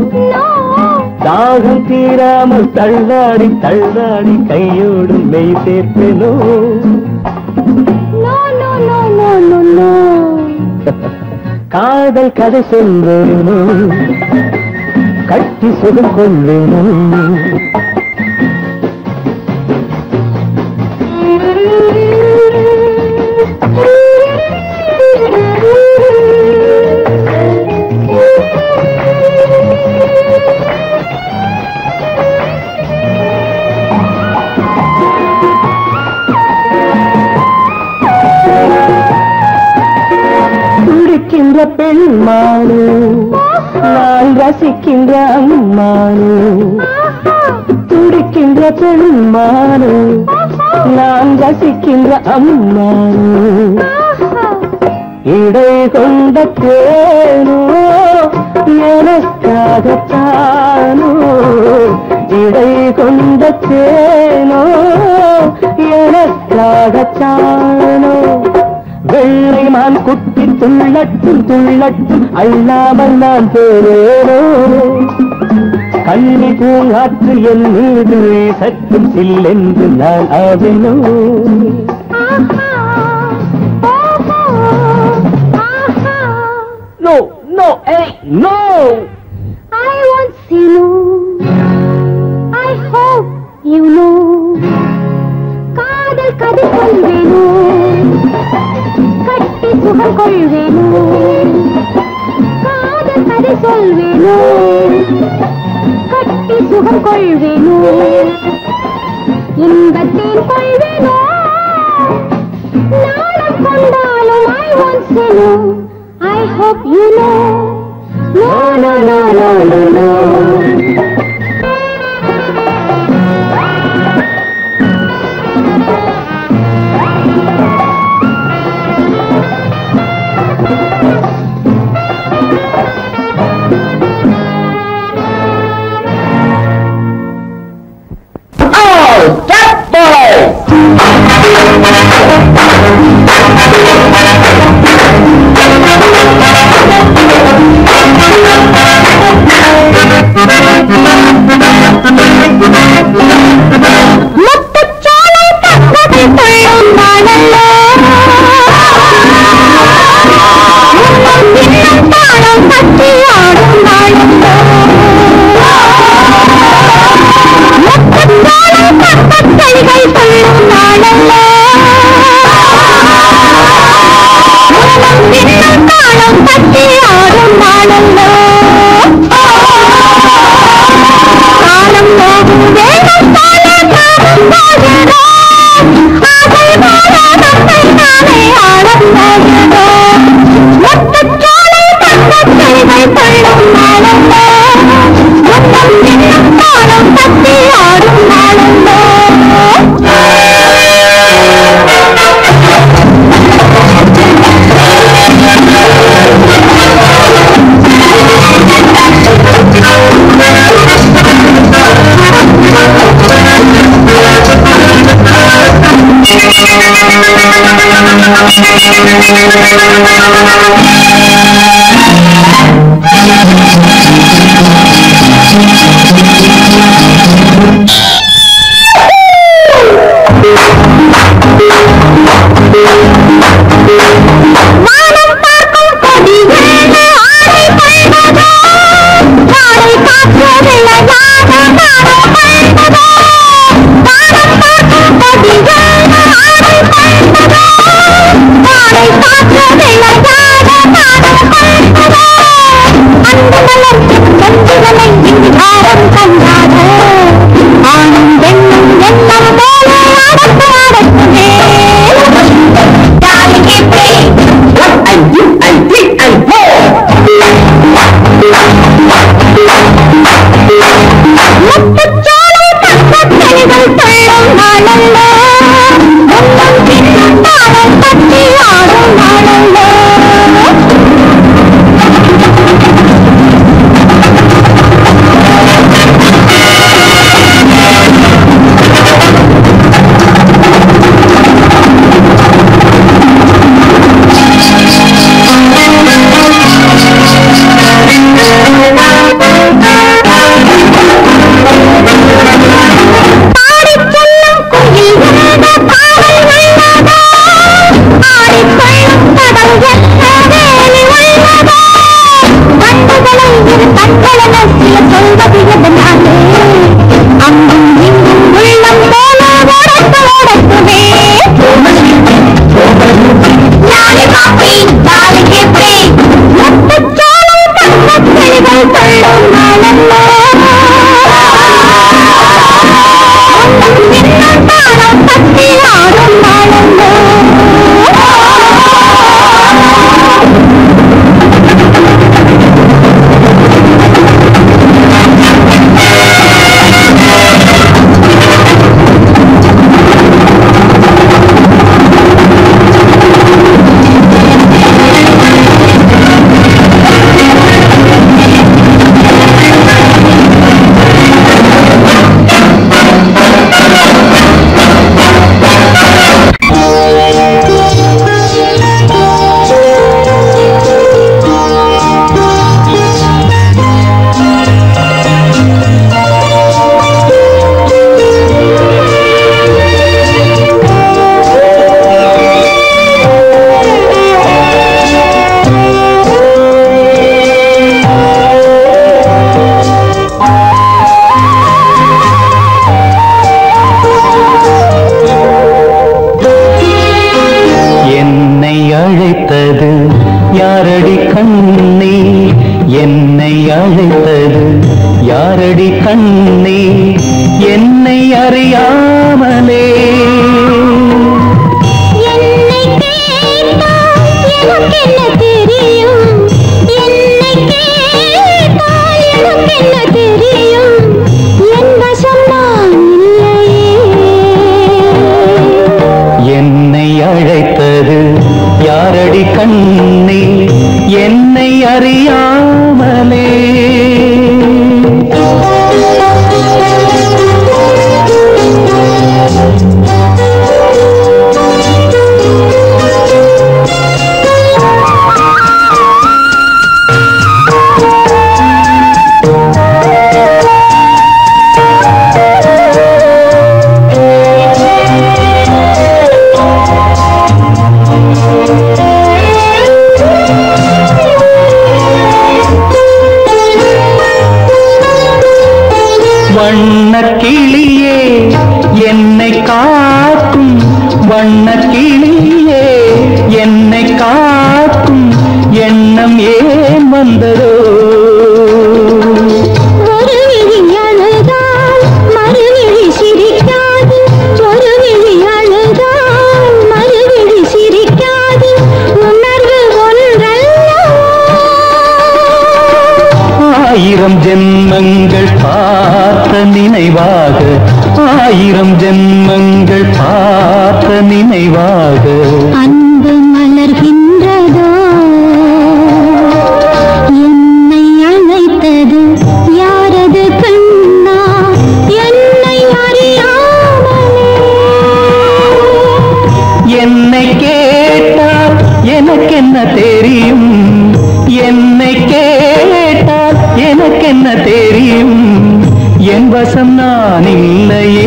தாகம் தீராமல் தள்ளாடி தள்ளாடி கையோடும் மெய் சேர்ப்பேனோ no, no, no, no, no, no. காதல் கதை சொல்வேனோ கட்டி சுகம் கொள்வேனோ துடிக்கின்ற பெண்மானு நான் ரசிக்கின்ற அம்மானு துடிக்கின்ற பெண்மானு நான் ரசிக்கின்ற அம்மானு இடை கொண்ட தேனோ எனக்காகத்தானோ இடை கொண்ட தேனோ எனக்காகத்தானோ வெள்ளை மான் குட்டி துள்ளட்டும் துள்ளட்டும் அல்லாமல் நான் போவேனோ கண்ணி பூங்காற்று என் மீது சற்றும் சில்லென்று நான் ஆவேனோ நோ நோ ஏய் no I won't say no. I hope you know. காதல் கதை சொல்வேனோ கட்டி சுகம் கொள்வேனோ காதல் கதை சொல்வேனோ கட்டி சுகம் கொள்வேனோ இன்பத்தேன் கொள்வேனோ நாளம் கொண்டாலும் I won't say no. I hope you know. No, no, no, no, no, no. Oh, that boy! கிளிகள் கொள்ளும் நாளந்தோ முன்னம் பின்னம் தாளம் தட்டி ஆடும் நாளந்தோ வானம் பார்க்கும் கொடி வேண ஆடை கொள்வதோ வாடை காற்று விளையாட நாடை கொள்வதோ வானம் பார்க்கும் கொடி வேண ஆடை கொள்வதோ வாடை காற்று விளையாட நாடை கொள்வதோ அன்பு மலர் செஞ்சுகளை இங்காரம் கண்டாட ஆணும் பெண்ணும் எண்ணம் போல அடக்கு அடக்குமே Darling, get free. முத்துச்சோலை தங்கக் கிளிகள் துள்ளும் நாளல்லோ. முன்னம் பின்னம் தாளம் தட்டி ஆடும் நாளல்லோ. பாடிச் செல்லும் குயில் வேத பாடல் உள்ளதோ? ஆடிக் கொள்ளும் கடல் என்ன வேலி உள்ளதோ? கண்டுகளை இரு கண்களென சில சொல்வது எதனாலே? அங்கும் இங்கும் உள்ளம் போல ஓடத்து ஓடத்துமே. லாலி பாப்பி, லாலி கிப்பி, முத்துச்சோலை தங்கக் கிளிகள் கொள்ளும் நாளல்லோ. பின்னம் தாளம் தட்டி ஆடும் நாளல்லோ. என்னை அழைத்தது யாரடி கண்ணே என்னை அழைத்தது யாரடி கண்ணே என்னை அறியாமலே என்னை கேட்டால் எனக்கென்ன தெரியும் என்னை கேட்டால் எனக்கென்ன தெரியும் என் வசம் நான் இல்லையே என்னை அழைத்தது யாரடி கண்ணே என்னை அறியாமலே வண்ணக் கிளியே என்னை காக்கும் வண்ணக் கிளியே என்னை காக்கும் எண்ணம் ஏன் வந்ததோ ஒரு விழி அழுதால் மறுவிழி சிரிக்காது ஒரு விழி அழுதால் மறுவிழி சிரிக்காது உணர்வு ஒன்றல்லவோ ஆயிரம் ஜென்மங்கள் பார்த்த நினைவாக ஆயிரம் ஜென்மங்கள் பார்த்த நினைவாக அன்பு மலர்கின்றதோ என்னை அழைத்தது யாரது கண்ணா என்னை அறியாமலே என்னை கேட்டால் எனக்கென்ன தெரியும் என்னை கேட்டால் எனக்கென்ன தெரியும் என் வசம் நான் இல்லையே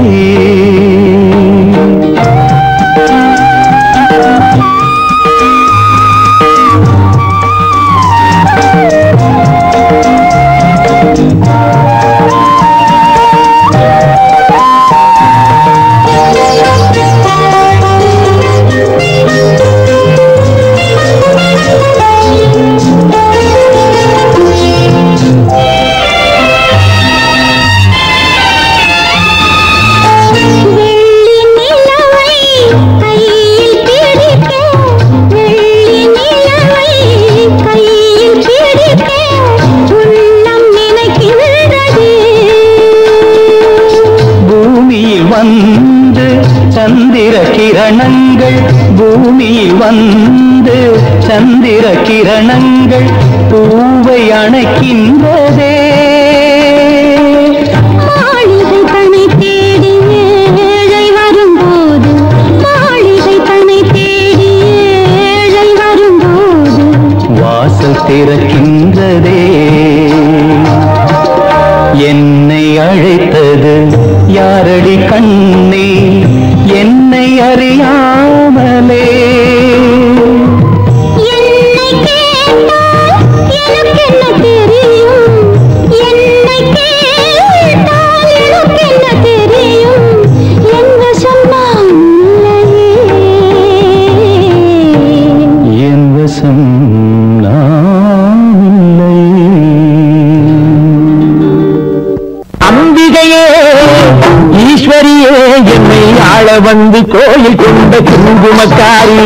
வெள்ளி நிலவை கையில் பிடிக்க வெள்ளி நிலவை கையில் பிடிக்க உள்ளம் நினைக்கின்றது பூமியில் வந்து சந்திர கிரணங்கள் பூமியில் வந்து சந்திர கிரணங்கள் பூவை அணைக்கின்றதே மாளிகை தன்னை தேடி ஏழை வரும்போது மாளிகை தன்னை தேடி ஏழை வரும்போது வாசல் திறக்கின்றதே என்னை அழைத்தது யாரடி கண்ணே என்னை அறியாமலே என்னை கேட்டால் எனக்கென்ன தெரியும் என்னை கேட்டால் எனக்கென்ன தெரியும் என் வசம் நான் இல்லையே என் வசம் நான் இல்லை. அம்பிகையே ஈஸ்வரியே என்னை ஆள வந்து கோயில் கொண்ட குங்குமக்காரி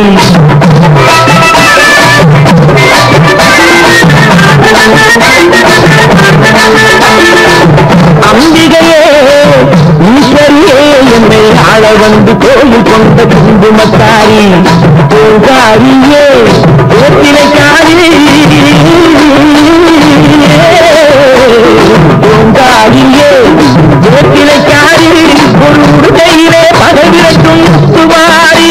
அம்பிகையே ஈஸ்வரியே என்னை ஆள வந்து கோயில் கொண்ட குங்குமக்காரி பூங்காரியே ஓத்திரைக்காரி பூங்காரியே ஓத்திரைக்காரி ஒரு உடுக்கையிலே பதவிரட்டும் சுமாரி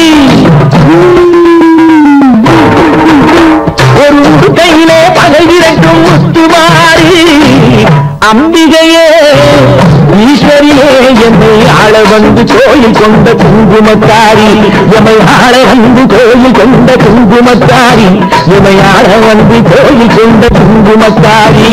ஒரு உடுக்கையிலே பதவிரட்டும் முத்துமாரி அம்பிகையே ஈஸ்வரியே என்னை ஆள வந்து கோயில் கொண்ட குங்குமத்தாரி எமை ஆள வந்து கோயில் கொண்ட குங்குமத்தாரி எமை ஆள வந்து கோயில் கொண்ட குங்குமத்தாரி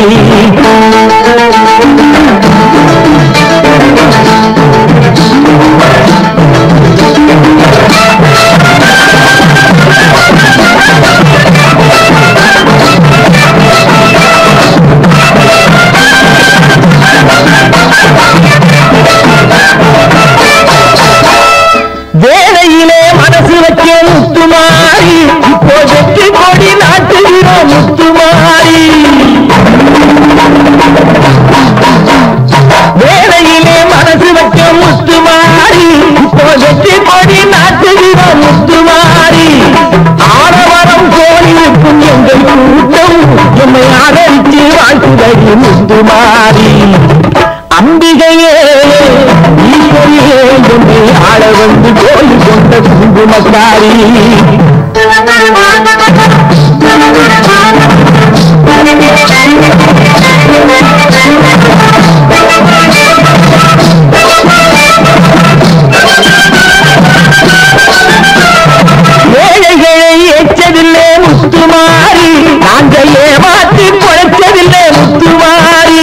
வேலையிலே மனசு வைக்க முத்துமாரி இப்போ வெற்றி கொடி நாட்டுகிறோம் முத்துமாரி வேலையிலே மனசு வைக்க முத்துமாரி இப்போ வெற்றி கொடி நாட்டுகிறோம் முத்துமாரி ஆடவரம் கோயிலுக்கும் எங்கள் கூட்டம் எம்மை ஆதரித்து வாழ்த்துதடி முத்துமாரி அம்பிகையே ஈஸ்வரியே என்னை ஆள வந்து கோயில் கொண்ட குங்குமக்காரி ஏழைகளை ஏற்றதில்லை முத்துமாரி நாங்க ஏமாற்றி பொழைச்சதில்லை முத்துமாரி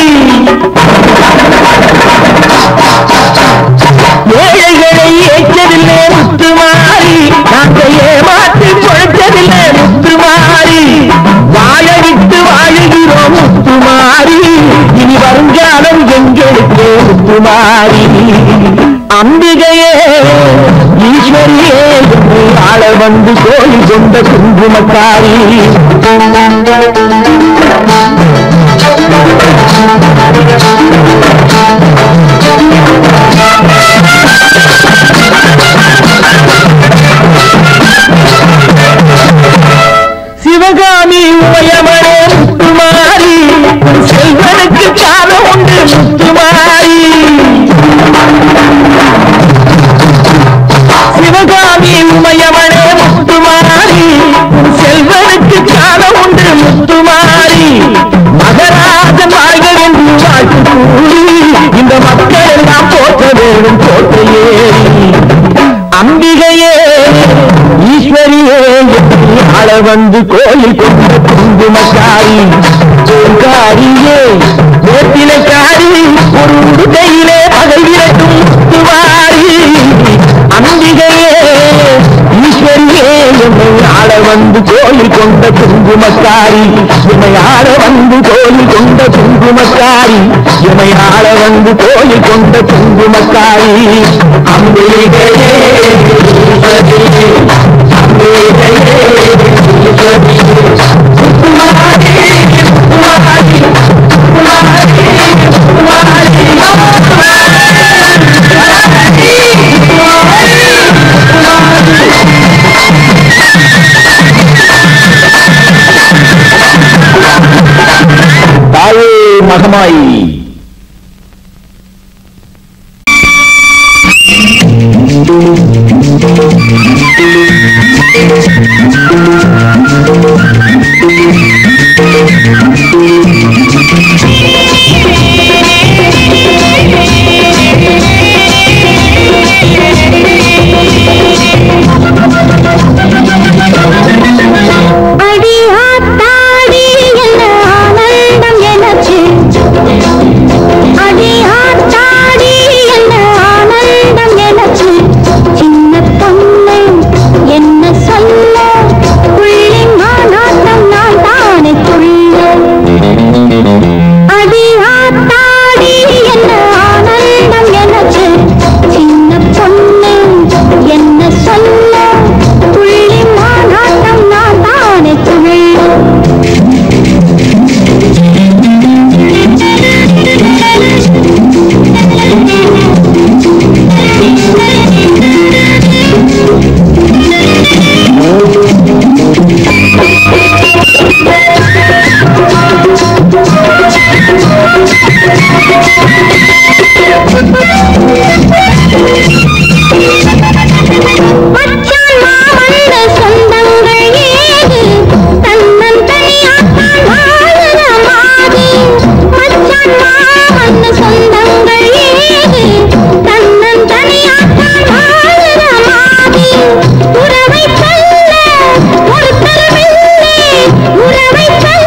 ஏழைகளை ஏற்றதில்லை முத்துமாரி நாங்க ஏமாற்றி பொழைச்சதில்லை முத்துமாரி வாழ விட்டு வாழுகிறோம் முத்துமாரி இனி வருங்காலம் எங்களுக்கு முத்துமாரி அம்பிகையே ஈஸ்வரியே என்னை ஆள வந்து கோயில் கொண்ட குங்குமக்காரி சிவகாமி உமையமனே முத்துமாரி உன் செல்வனுக்கு காலம் உண்டு முத்துமாரி சிவகாமி உமையவனே முத்துமாரி உன் செல்வனுக்கு காலம் உண்டு முத்துமாரி மகராஜன் வாழ்க என்று வாழ்த்து கூறி இந்த மக்கள் எல்லாம் போற்ற வேண்டும் கோட்டையே அம்பிகையே ஈஸ்வரியே எப்படி ஆள வந்து கோயில் கொண்ட குங்குமக்காரி பூங்காரியே வேப்பிலைக்காரி ஒரு உடுக்கையிலே பகை விரட்டும் முத்துவாரி அம்பிகையே ஈஸ்வரியே என்னை ஆள வந்து கோயில் கொண்ட குங்குமக்காரி என்னை ஆள வந்து கோயில் கொண்ட குங்குமக்காரி என்னை ஆள வந்து கோயில் கொண்ட குங்குமக்காரி அம்பிகையே ஈஸ்வரியே அம்பிகையே ஈஸ்வரியே முத்துமாரி முத்துமாரி முத்துமாரி தாயே மகமாயி அடி ஆத்தாடி என்ன ஆனந்தம் எனக்கு அடி ஆத்தாடி என்ன ஆனந்தம் எனக்கு சின்ன பொண்ணு என்ன சொல்ல புள்ளி மாநாட்டம் நான் தானே துள்ள அடி ஆத்தாடி என்ன ஆனந்தம் எனக்கு சின்ன பொண்ணு என்ன சொல்ல புள்ளி மாநாட்டம் நான் தானே துள்ள மச்சான் மாமன்னு சொந்தங்கள் ஏது தன்னன் தனியாத்தான் வாழற மாது மச்சான் மாமன்னு சொந்தங்கள் ஏது தன்னன் தனியாத்தான் வாழற மாது உறவை சொல்ல ஒருத்தரமில்லை உறவை சொல்ல